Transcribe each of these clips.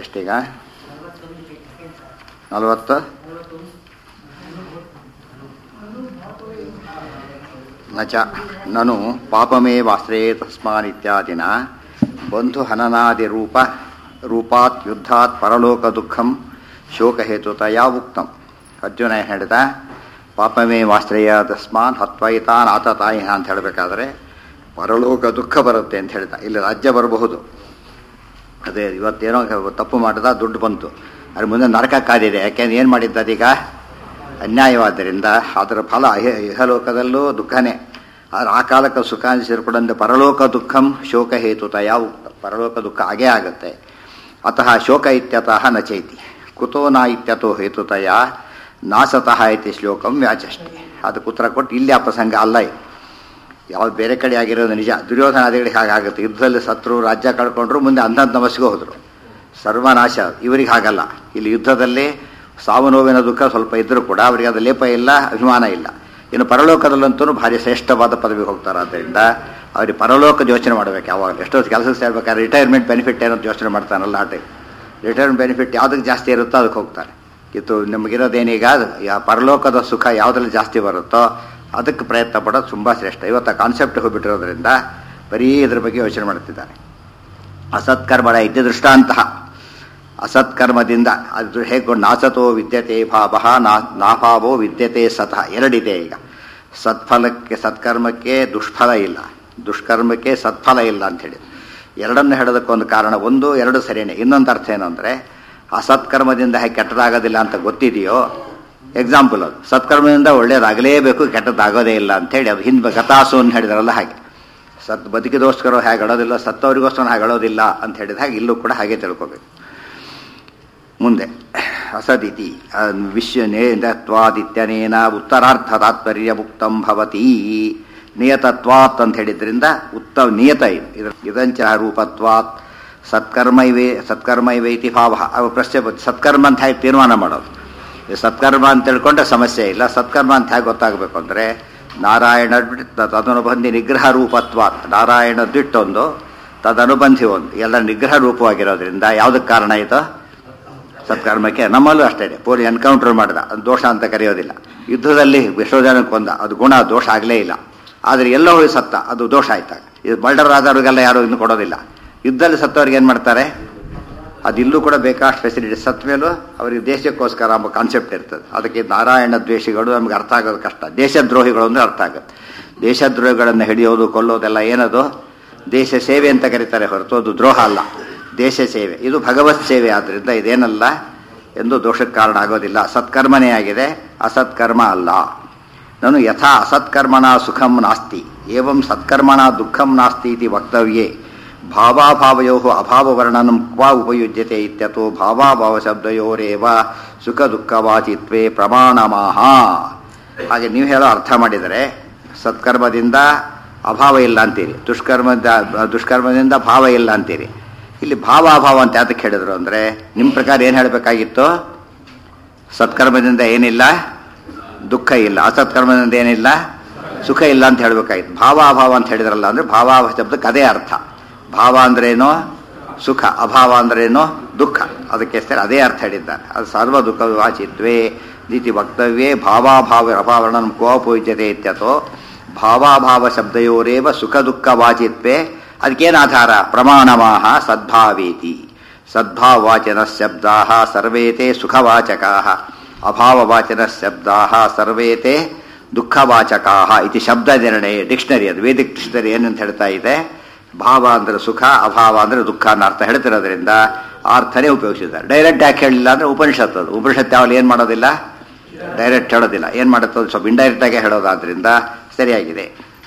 ಎಷ್ಟೀಗ ನಲವತ್ತು ನಚ ನನು ಪಾಪಮೇವಾಶ್ರಯೇ ತಸ್ಮಾನ್ ಇತ್ಯಾದಿನ ಬಂಧು ಹನನಾದಿರೂಪ ರೂಪಾತ್ ಯುದ್ಧಾತ್ ಪರಲೋಕ ದುಃಖಂ ಶೋಕಹೇತುತಯ ಉಕ್ತಂ ಅರ್ಜುನ ಏನ್ ಹೇಳಿದ ಪಾಪಮೇವಾಶ್ರಯ ತಸ್ಮಾನ್ ಹತ್ವೈತಾನ್ ಆತ ತಾಯಿ ಅಂತ ಹೇಳಬೇಕಾದ್ರೆ ಪರಲೋಕ ದುಃಖ ಬರುತ್ತೆ ಅಂತ ಹೇಳ್ತಾ ಇಲ್ಲಿ ರಾಜ್ಯ ಬರಬಹುದು ಅದೇ ಇವತ್ತೇನೋ ತಪ್ಪು ಮಾಡಿದ ದುಡ್ಡು ಬಂತು ಅದ್ರ ಮುಂದೆ ನರಕ ಕಾದಿದೆ ಯಾಕೆಂದ್ರೆ ಏನು ಮಾಡಿದ್ದ ಅದೀಗ ಅನ್ಯಾಯವಾದ್ದರಿಂದ ಅದರ ಫಲ ಇಹ- ಇಹಲೋಕದಲ್ಲೂ ದುಃಖನೇ ಆದರೆ ಆ ಕಾಲಕ್ಕೆ ಸುಖ ಸೇರ್ಕೊಂಡಂತೆ ಪರಲೋಕ ದುಃಖಂ ಶೋಕ ಹೇತುತಯ ಉಕ್ತ ಪರಲೋಕ ದುಃಖ ಆಗೇ ಆಗುತ್ತೆ ಅತಃ ಶೋಕ ಇತ್ಯತಃ ನ ಚೈತಿ ಕುತೋ ನ ಇತ್ಯತೋ ಹೇತುತಯ ನಾಸತಃ ಇತಿ ಶ್ಲೋಕಂ ವ್ಯಾಚಷ್ಟೆ ಅದಕ್ಕೆ ಉತ್ತರ ಕೊಟ್ಟು ಇಲ್ಲಿ ಆ ಪ್ರಸಂಗ ಅಲ್ಲ ಇದು ಯಾವ್ದು ಬೇರೆ ಕಡೆ ಆಗಿರೋದು ನಿಜ ದುರ್ಯೋಧನಾದಿಗಳಿಗೆ ಹಾಗಾಗುತ್ತೆ ಯುದ್ಧದಲ್ಲಿ ಸತ್ರು ರಾಜ್ಯ ಕಳ್ಕೊಂಡ್ರು ಮುಂದೆ ಅಂಧಂತ ನಮಸ್ಗೆ ಹೋದ್ರು ಸರ್ವನಾಶ ಇವರಿಗೆ ಹಾಗಲ್ಲ ಇಲ್ಲಿ ಯುದ್ಧದಲ್ಲಿ ಸಾವು ನೋವಿನ ದುಃಖ ಸ್ವಲ್ಪ ಇದ್ದರೂ ಕೂಡ ಅವರಿಗೆ ಅದು ಲೇಪ ಇಲ್ಲ ಅಭಿಮಾನ ಇಲ್ಲ ಇನ್ನು ಪರಲೋಕದಲ್ಲಂತೂ ಭಾರಿ ಶ್ರೇಷ್ಠವಾದ ಪದವಿಗೆ ಹೋಗ್ತಾರೆ ಆದ್ದರಿಂದ ಅವ್ರಿಗೆ ಪರಲೋಕದ ಯೋಚನೆ ಮಾಡಬೇಕು ಯಾವಾಗ ಎಷ್ಟೊತ್ತು ಕೆಲಸ ಸೇರ್ಬೇಕಾದ್ರೆ ರಿಟೈರ್ಮೆಂಟ್ ಬೆನಿಫಿಟ್ ಏನೋ ಯೋಚನೆ ಮಾಡ್ತಾನಲ್ಲ ಆ ಟೈಮ್ ರಿಟೈರ್ಮೆಂಟ್ ಬೆನಿಫಿಟ್ ಯಾವುದಕ್ಕೆ ಜಾಸ್ತಿ ಇರುತ್ತೋ ಅದಕ್ಕೆ ಹೋಗ್ತಾರೆ ಇದು ನಮಗಿರೋದೇನೀಗ ಯಾ ಪರಲೋಕದ ಸುಖ ಯಾವುದ್ರಲ್ಲಿ ಜಾಸ್ತಿ ಬರುತ್ತೋ ಅದಕ್ಕೆ ಪ್ರಯತ್ನ ಪಡೋದು ತುಂಬ ಶ್ರೇಷ್ಠ ಇವತ್ತು ಆ ಕಾನ್ಸೆಪ್ಟ್ ಹೋಗ್ಬಿಟ್ಟಿರೋದ್ರಿಂದ ಬರೀ ಇದ್ರ ಬಗ್ಗೆ ಯೋಚನೆ ಮಾಡ್ತಿದ್ದಾರೆ ಅಸತ್ಕರ್ಮಣ ಇದ್ದ ದೃಷ್ಟಾಂತಹ ಅಸತ್ಕರ್ಮದಿಂದ ಅದು ಹೇಗೆ ನಾಸತೋ ವಿದ್ಯತೆ ಭಾವ ನಾ ನಾಭಾವೋ ವಿದ್ಯತೆ ಸತಃ ಎರಡಿದೆ ಈಗ ಸತ್ಫಲಕ್ಕೆ ಸತ್ಕರ್ಮಕ್ಕೆ ದುಷ್ಫಲ ಇಲ್ಲ ದುಷ್ಕರ್ಮಕ್ಕೆ ಸತ್ಫಲ ಇಲ್ಲ ಅಂಥೇಳಿ ಎರಡನ್ನು ಹೇಳೋದಕ್ಕೊಂದು ಕಾರಣ ಒಂದು ಎರಡು ಸರಿಯೇ ಇನ್ನೊಂದು ಅರ್ಥ ಏನು ಅಂದರೆ ಅಸತ್ಕರ್ಮದಿಂದ ಹೇಗೆ ಕೆಟ್ಟದಾಗೋದಿಲ್ಲ ಅಂತ ಗೊತ್ತಿದೆಯೋ ಎಕ್ಸಾಂಪಲ್ ಅದು ಸತ್ಕರ್ಮದಿಂದ ಒಳ್ಳೇದಾಗಲೇಬೇಕು ಕೆಟ್ಟದ್ದಾಗೋದೇ ಇಲ್ಲ ಅಂಥೇಳಿ ಅದು ಹಿಂದೆ ಗತಾಸು ಅಂತ ಹೇಳಿದಾರಲ್ಲ ಹಾಗೆ ಸತ್ ಬದುಕಿದೋಸ್ಕರ ಹೇಗೆ ಹೇಳೋದಿಲ್ಲ ಸತ್ತವರಿಗೋಸ್ಕರ ಹಾಗೆ ಹೇಳೋದಿಲ್ಲ ಅಂತ ಹೇಳಿದ ಹಾಗೆ ಇಲ್ಲೂ ಕೂಡ ಹಾಗೆ ತಿಳ್ಕೋಬೇಕು ಮುಂದೆ ಅಸದಿತಿ ವಿಶ್ವನೇತತ್ವಾದಿತ್ಯನೇನ ಉತ್ತರಾರ್ಥ ತಾತ್ಪರ್ಯ ಮುಕ್ತಂ ಭವತಿ ನಿಯತತ್ವಾತ್ ಅಂತ ಹೇಳಿದ್ರಿಂದ ಉತ್ತ ನಿಯತ ಇದು ಇದ್ರ ಇದಂಚ ರೂಪತ್ವಾತ್ ಸತ್ಕರ್ಮೈವೇ ಸತ್ಕರ್ಮೈವೇತಿ ಭಾವ ಅವು ಪ್ರಶ್ನೆ ಬಂತು ಸತ್ಕರ್ಮ ಅಂತ ಹೇಗೆ ತೀರ್ಮಾನ ಮಾಡೋದು ಇದು ಸತ್ಕರ್ಮ ಅಂತ ತಿಳ್ಕೊಂಡ್ರೆ ಸಮಸ್ಯೆ ಇಲ್ಲ ಸತ್ಕರ್ಮ ಅಂತ ಹೇಗೆ ಗೊತ್ತಾಗಬೇಕು ಅಂದರೆ ನಾರಾಯಣ ಬಿಟ್ಟು ತದನುಬಂಧಿ ನಿಗ್ರಹ ರೂಪತ್ವಾತ್ ನಾರಾಯಣ ಬಿಟ್ಟೊಂದು ತದನುಬಂಧಿ ಒಂದು ಎಲ್ಲ ನಿಗ್ರಹ ರೂಪವಾಗಿರೋದ್ರಿಂದ ಯಾವುದಕ್ಕೆ ಕಾರಣ ಇದು ಸತ್ಕರ್ಮಕ್ಕೆ ನಮ್ಮಲ್ಲೂ ಅಷ್ಟೇ ಪೊಲೀಸ್ ಎನ್ಕೌಂಟರ್ ಮಾಡಿದ ಅದು ದೋಷ ಅಂತ ಕರೆಯೋದಿಲ್ಲ ಯುದ್ಧದಲ್ಲಿ ಎಷ್ಟೋ ಜನ ಕೊಂದ ಅದು ಗುಣ ದೋಷ ಆಗಲೇ ಇಲ್ಲ ಆದರೆ ಎಲ್ಲ ಹೋಗಿ ಸತ್ತ ಅದು ದೋಷ ಆಯ್ತಾಗ ಇದು ಮರ್ಡರ್ ಆದವ್ರಿಗೆಲ್ಲ ಯಾರು ಇನ್ನು ಕೊಡೋದಿಲ್ಲ ಯುದ್ಧದಲ್ಲಿ ಸತ್ತವ್ರಿಗೆ ಏನು ಮಾಡ್ತಾರೆ ಅದು ಇಲ್ಲೂ ಕೂಡ ಬೇಕಾಷ್ಟು ಫೆಸಿಲಿಟಿ ಸತ್ತ ಮೇಲೂ ಅವರಿಗೆ ದೇಶಕ್ಕೋಸ್ಕರ ಎಂಬ ಕಾನ್ಸೆಪ್ಟ್ ಇರ್ತದೆ ಅದಕ್ಕೆ ನಾರಾಯಣ ದ್ವೇಷಿಗಳು ನಮ್ಗೆ ಅರ್ಥ ಆಗೋದು ಕಷ್ಟ ದೇಶದ್ರೋಹಿಗಳು ಅಂದರೆ ಅರ್ಥ ಆಗುತ್ತೆ ದೇಶದ್ರೋಹಿಗಳನ್ನು ಹಿಡಿಯೋದು ಕೊಲ್ಲೋದೆಲ್ಲ ಏನದು ದೇಶ ಸೇವೆ ಅಂತ ಕರೀತಾರೆ ಹೊರತು ಅದು ದ್ರೋಹ ಅಲ್ಲ ದೇಶ ಸೇವೆ ಇದು ಭಗವತ್ ಸೇವೆ ಆದ್ದರಿಂದ ಇದೇನಲ್ಲ ಎಂದು ದೋಷಕ್ಕೆ ಕಾರಣ ಆಗೋದಿಲ್ಲ ಸತ್ಕರ್ಮನೇ ಆಗಿದೆ ಅಸತ್ಕರ್ಮ ಅಲ್ಲ ನಾನು ಯಥಾ ಅಸತ್ಕರ್ಮಣ ಸುಖಂ ನಾಸ್ತಿ ಏವಂ ಸತ್ಕರ್ಮಣ ದುಃಖಂ ನಾಸ್ತಿ ಇತಿ ವಕ್ತವ್ಯೇ ಭಾವಾಭಾವಯೋ ಅಭಾವವರ್ಣನಂ ಕ್ವ ಉಪಯುಜ್ಯತೆ ಇತ್ಯಥೋ ಭಾವಾಭಾವ ಶಬ್ದಯೋರೇವ ಸುಖ ದುಃಖವಾಚಿತ್ವೇ ಪ್ರಮಾಣಮಾಹ ಹಾಗೆ ನೀವು ಹೇಳೋ ಅರ್ಥ ಮಾಡಿದರೆ ಸತ್ಕರ್ಮದಿಂದ ಅಭಾವ ಇಲ್ಲ ಅಂತೀರಿ ದುಷ್ಕರ್ಮದ ದುಷ್ಕರ್ಮದಿಂದ ಭಾವ ಇಲ್ಲ ಅಂತೀರಿ ಇಲ್ಲಿ ಭಾವ ಅಭಾವ ಅಂತ ಯಾತಕ್ಕೆ ಹೇಳಿದ್ರು ಅಂದರೆ ನಿಮ್ಮ ಪ್ರಕಾರ ಏನು ಹೇಳಬೇಕಾಗಿತ್ತು ಸತ್ಕರ್ಮದಿಂದ ಏನಿಲ್ಲ ದುಃಖ ಇಲ್ಲ ಅಸತ್ಕರ್ಮದಿಂದ ಏನಿಲ್ಲ ಸುಖ ಇಲ್ಲ ಅಂತ ಹೇಳಬೇಕಾಗಿತ್ತು ಭಾವ ಅಭಾವ ಅಂತ ಹೇಳಿದ್ರಲ್ಲ ಅಂದರೆ ಭಾವಾಭಾವ ಶಬ್ದಕ್ಕೆ ಅದೇ ಅರ್ಥ ಭಾವ ಅಂದ್ರೇನು ಸುಖ ಅಭಾವ ಅಂದ್ರೇನು ದುಃಖ ಅದಕ್ಕೆ ಸರ್ ಅದೇ ಅರ್ಥ ಹೇಳಿದ್ದಾರೆ ಅದು ಸರ್ವ ದುಃಖ ವಾಚಿತ್ವೇ ನೀತಿ ವಕ್ತವ್ಯೇ ಭಾವಾಭಾವ ಅಭಾವರಣ ಕೋಪೋಜ್ಯತೆ ಇತ್ಯಥೋ ಭಾವಾಭಾವ ಶಬ್ದಯೋರೇವ ಸುಖ ದುಃಖ ವಾಚಿತ್ವೇ ಅದಕ್ಕೇನು ಆಧಾರ ಪ್ರಮಾಣಮಾಹ ಸದ್ಭಾವೇತಿ ಸದ್ಭಾವವಾಚನ ಶಬ್ದಾ ಸರ್ವೇತೆ ಸುಖವಾಚಕಾ ಅಭಾವವಾಚನ ಶಬ್ದಾ ಸರ್ವೇತೆ ದುಃಖವಾಚಕಾ ಇತಿ ಶಬ್ದ ನಿರ್ಣಯ ಡಿಕ್ಷನರಿ ಅದು ವೇದಿಕ್ ಡಿಕ್ಷನರಿ ಏನಂತ ಹೇಳ್ತಾ ಇದೆ ಭಾವ ಅಂದ್ರೆ ಸುಖ ಅಭಾವ ಅಂದ್ರೆ ದುಃಖ ಅನ್ನೋ ಅರ್ಥ ಹೇಳ್ತಿರೋದ್ರಿಂದ ಆ ಅರ್ಥನೇ ಉಪಯೋಗಿಸಿದ್ದಾರೆ ಡೈರೆಕ್ಟ್ ಯಾಕೆ ಹೇಳಿಲ್ಲ ಅಂದ್ರೆ ಉಪನಿಷತ್ ಅದು ಉಪನಿಷತ್ ಯಾವಲ್ಲಿ ಏನು ಮಾಡೋದಿಲ್ಲ ಡೈರೆಕ್ಟ್ ಹೇಳೋದಿಲ್ಲ ಏನು ಮಾಡುತ್ತೆ ಸ್ವಲ್ಪ ಇಂಡೈರೆಕ್ಟ್ ಆಗಿ ಹೇಳೋದಾದ್ರಿಂದ ಸರಿಯಾಗಿದೆ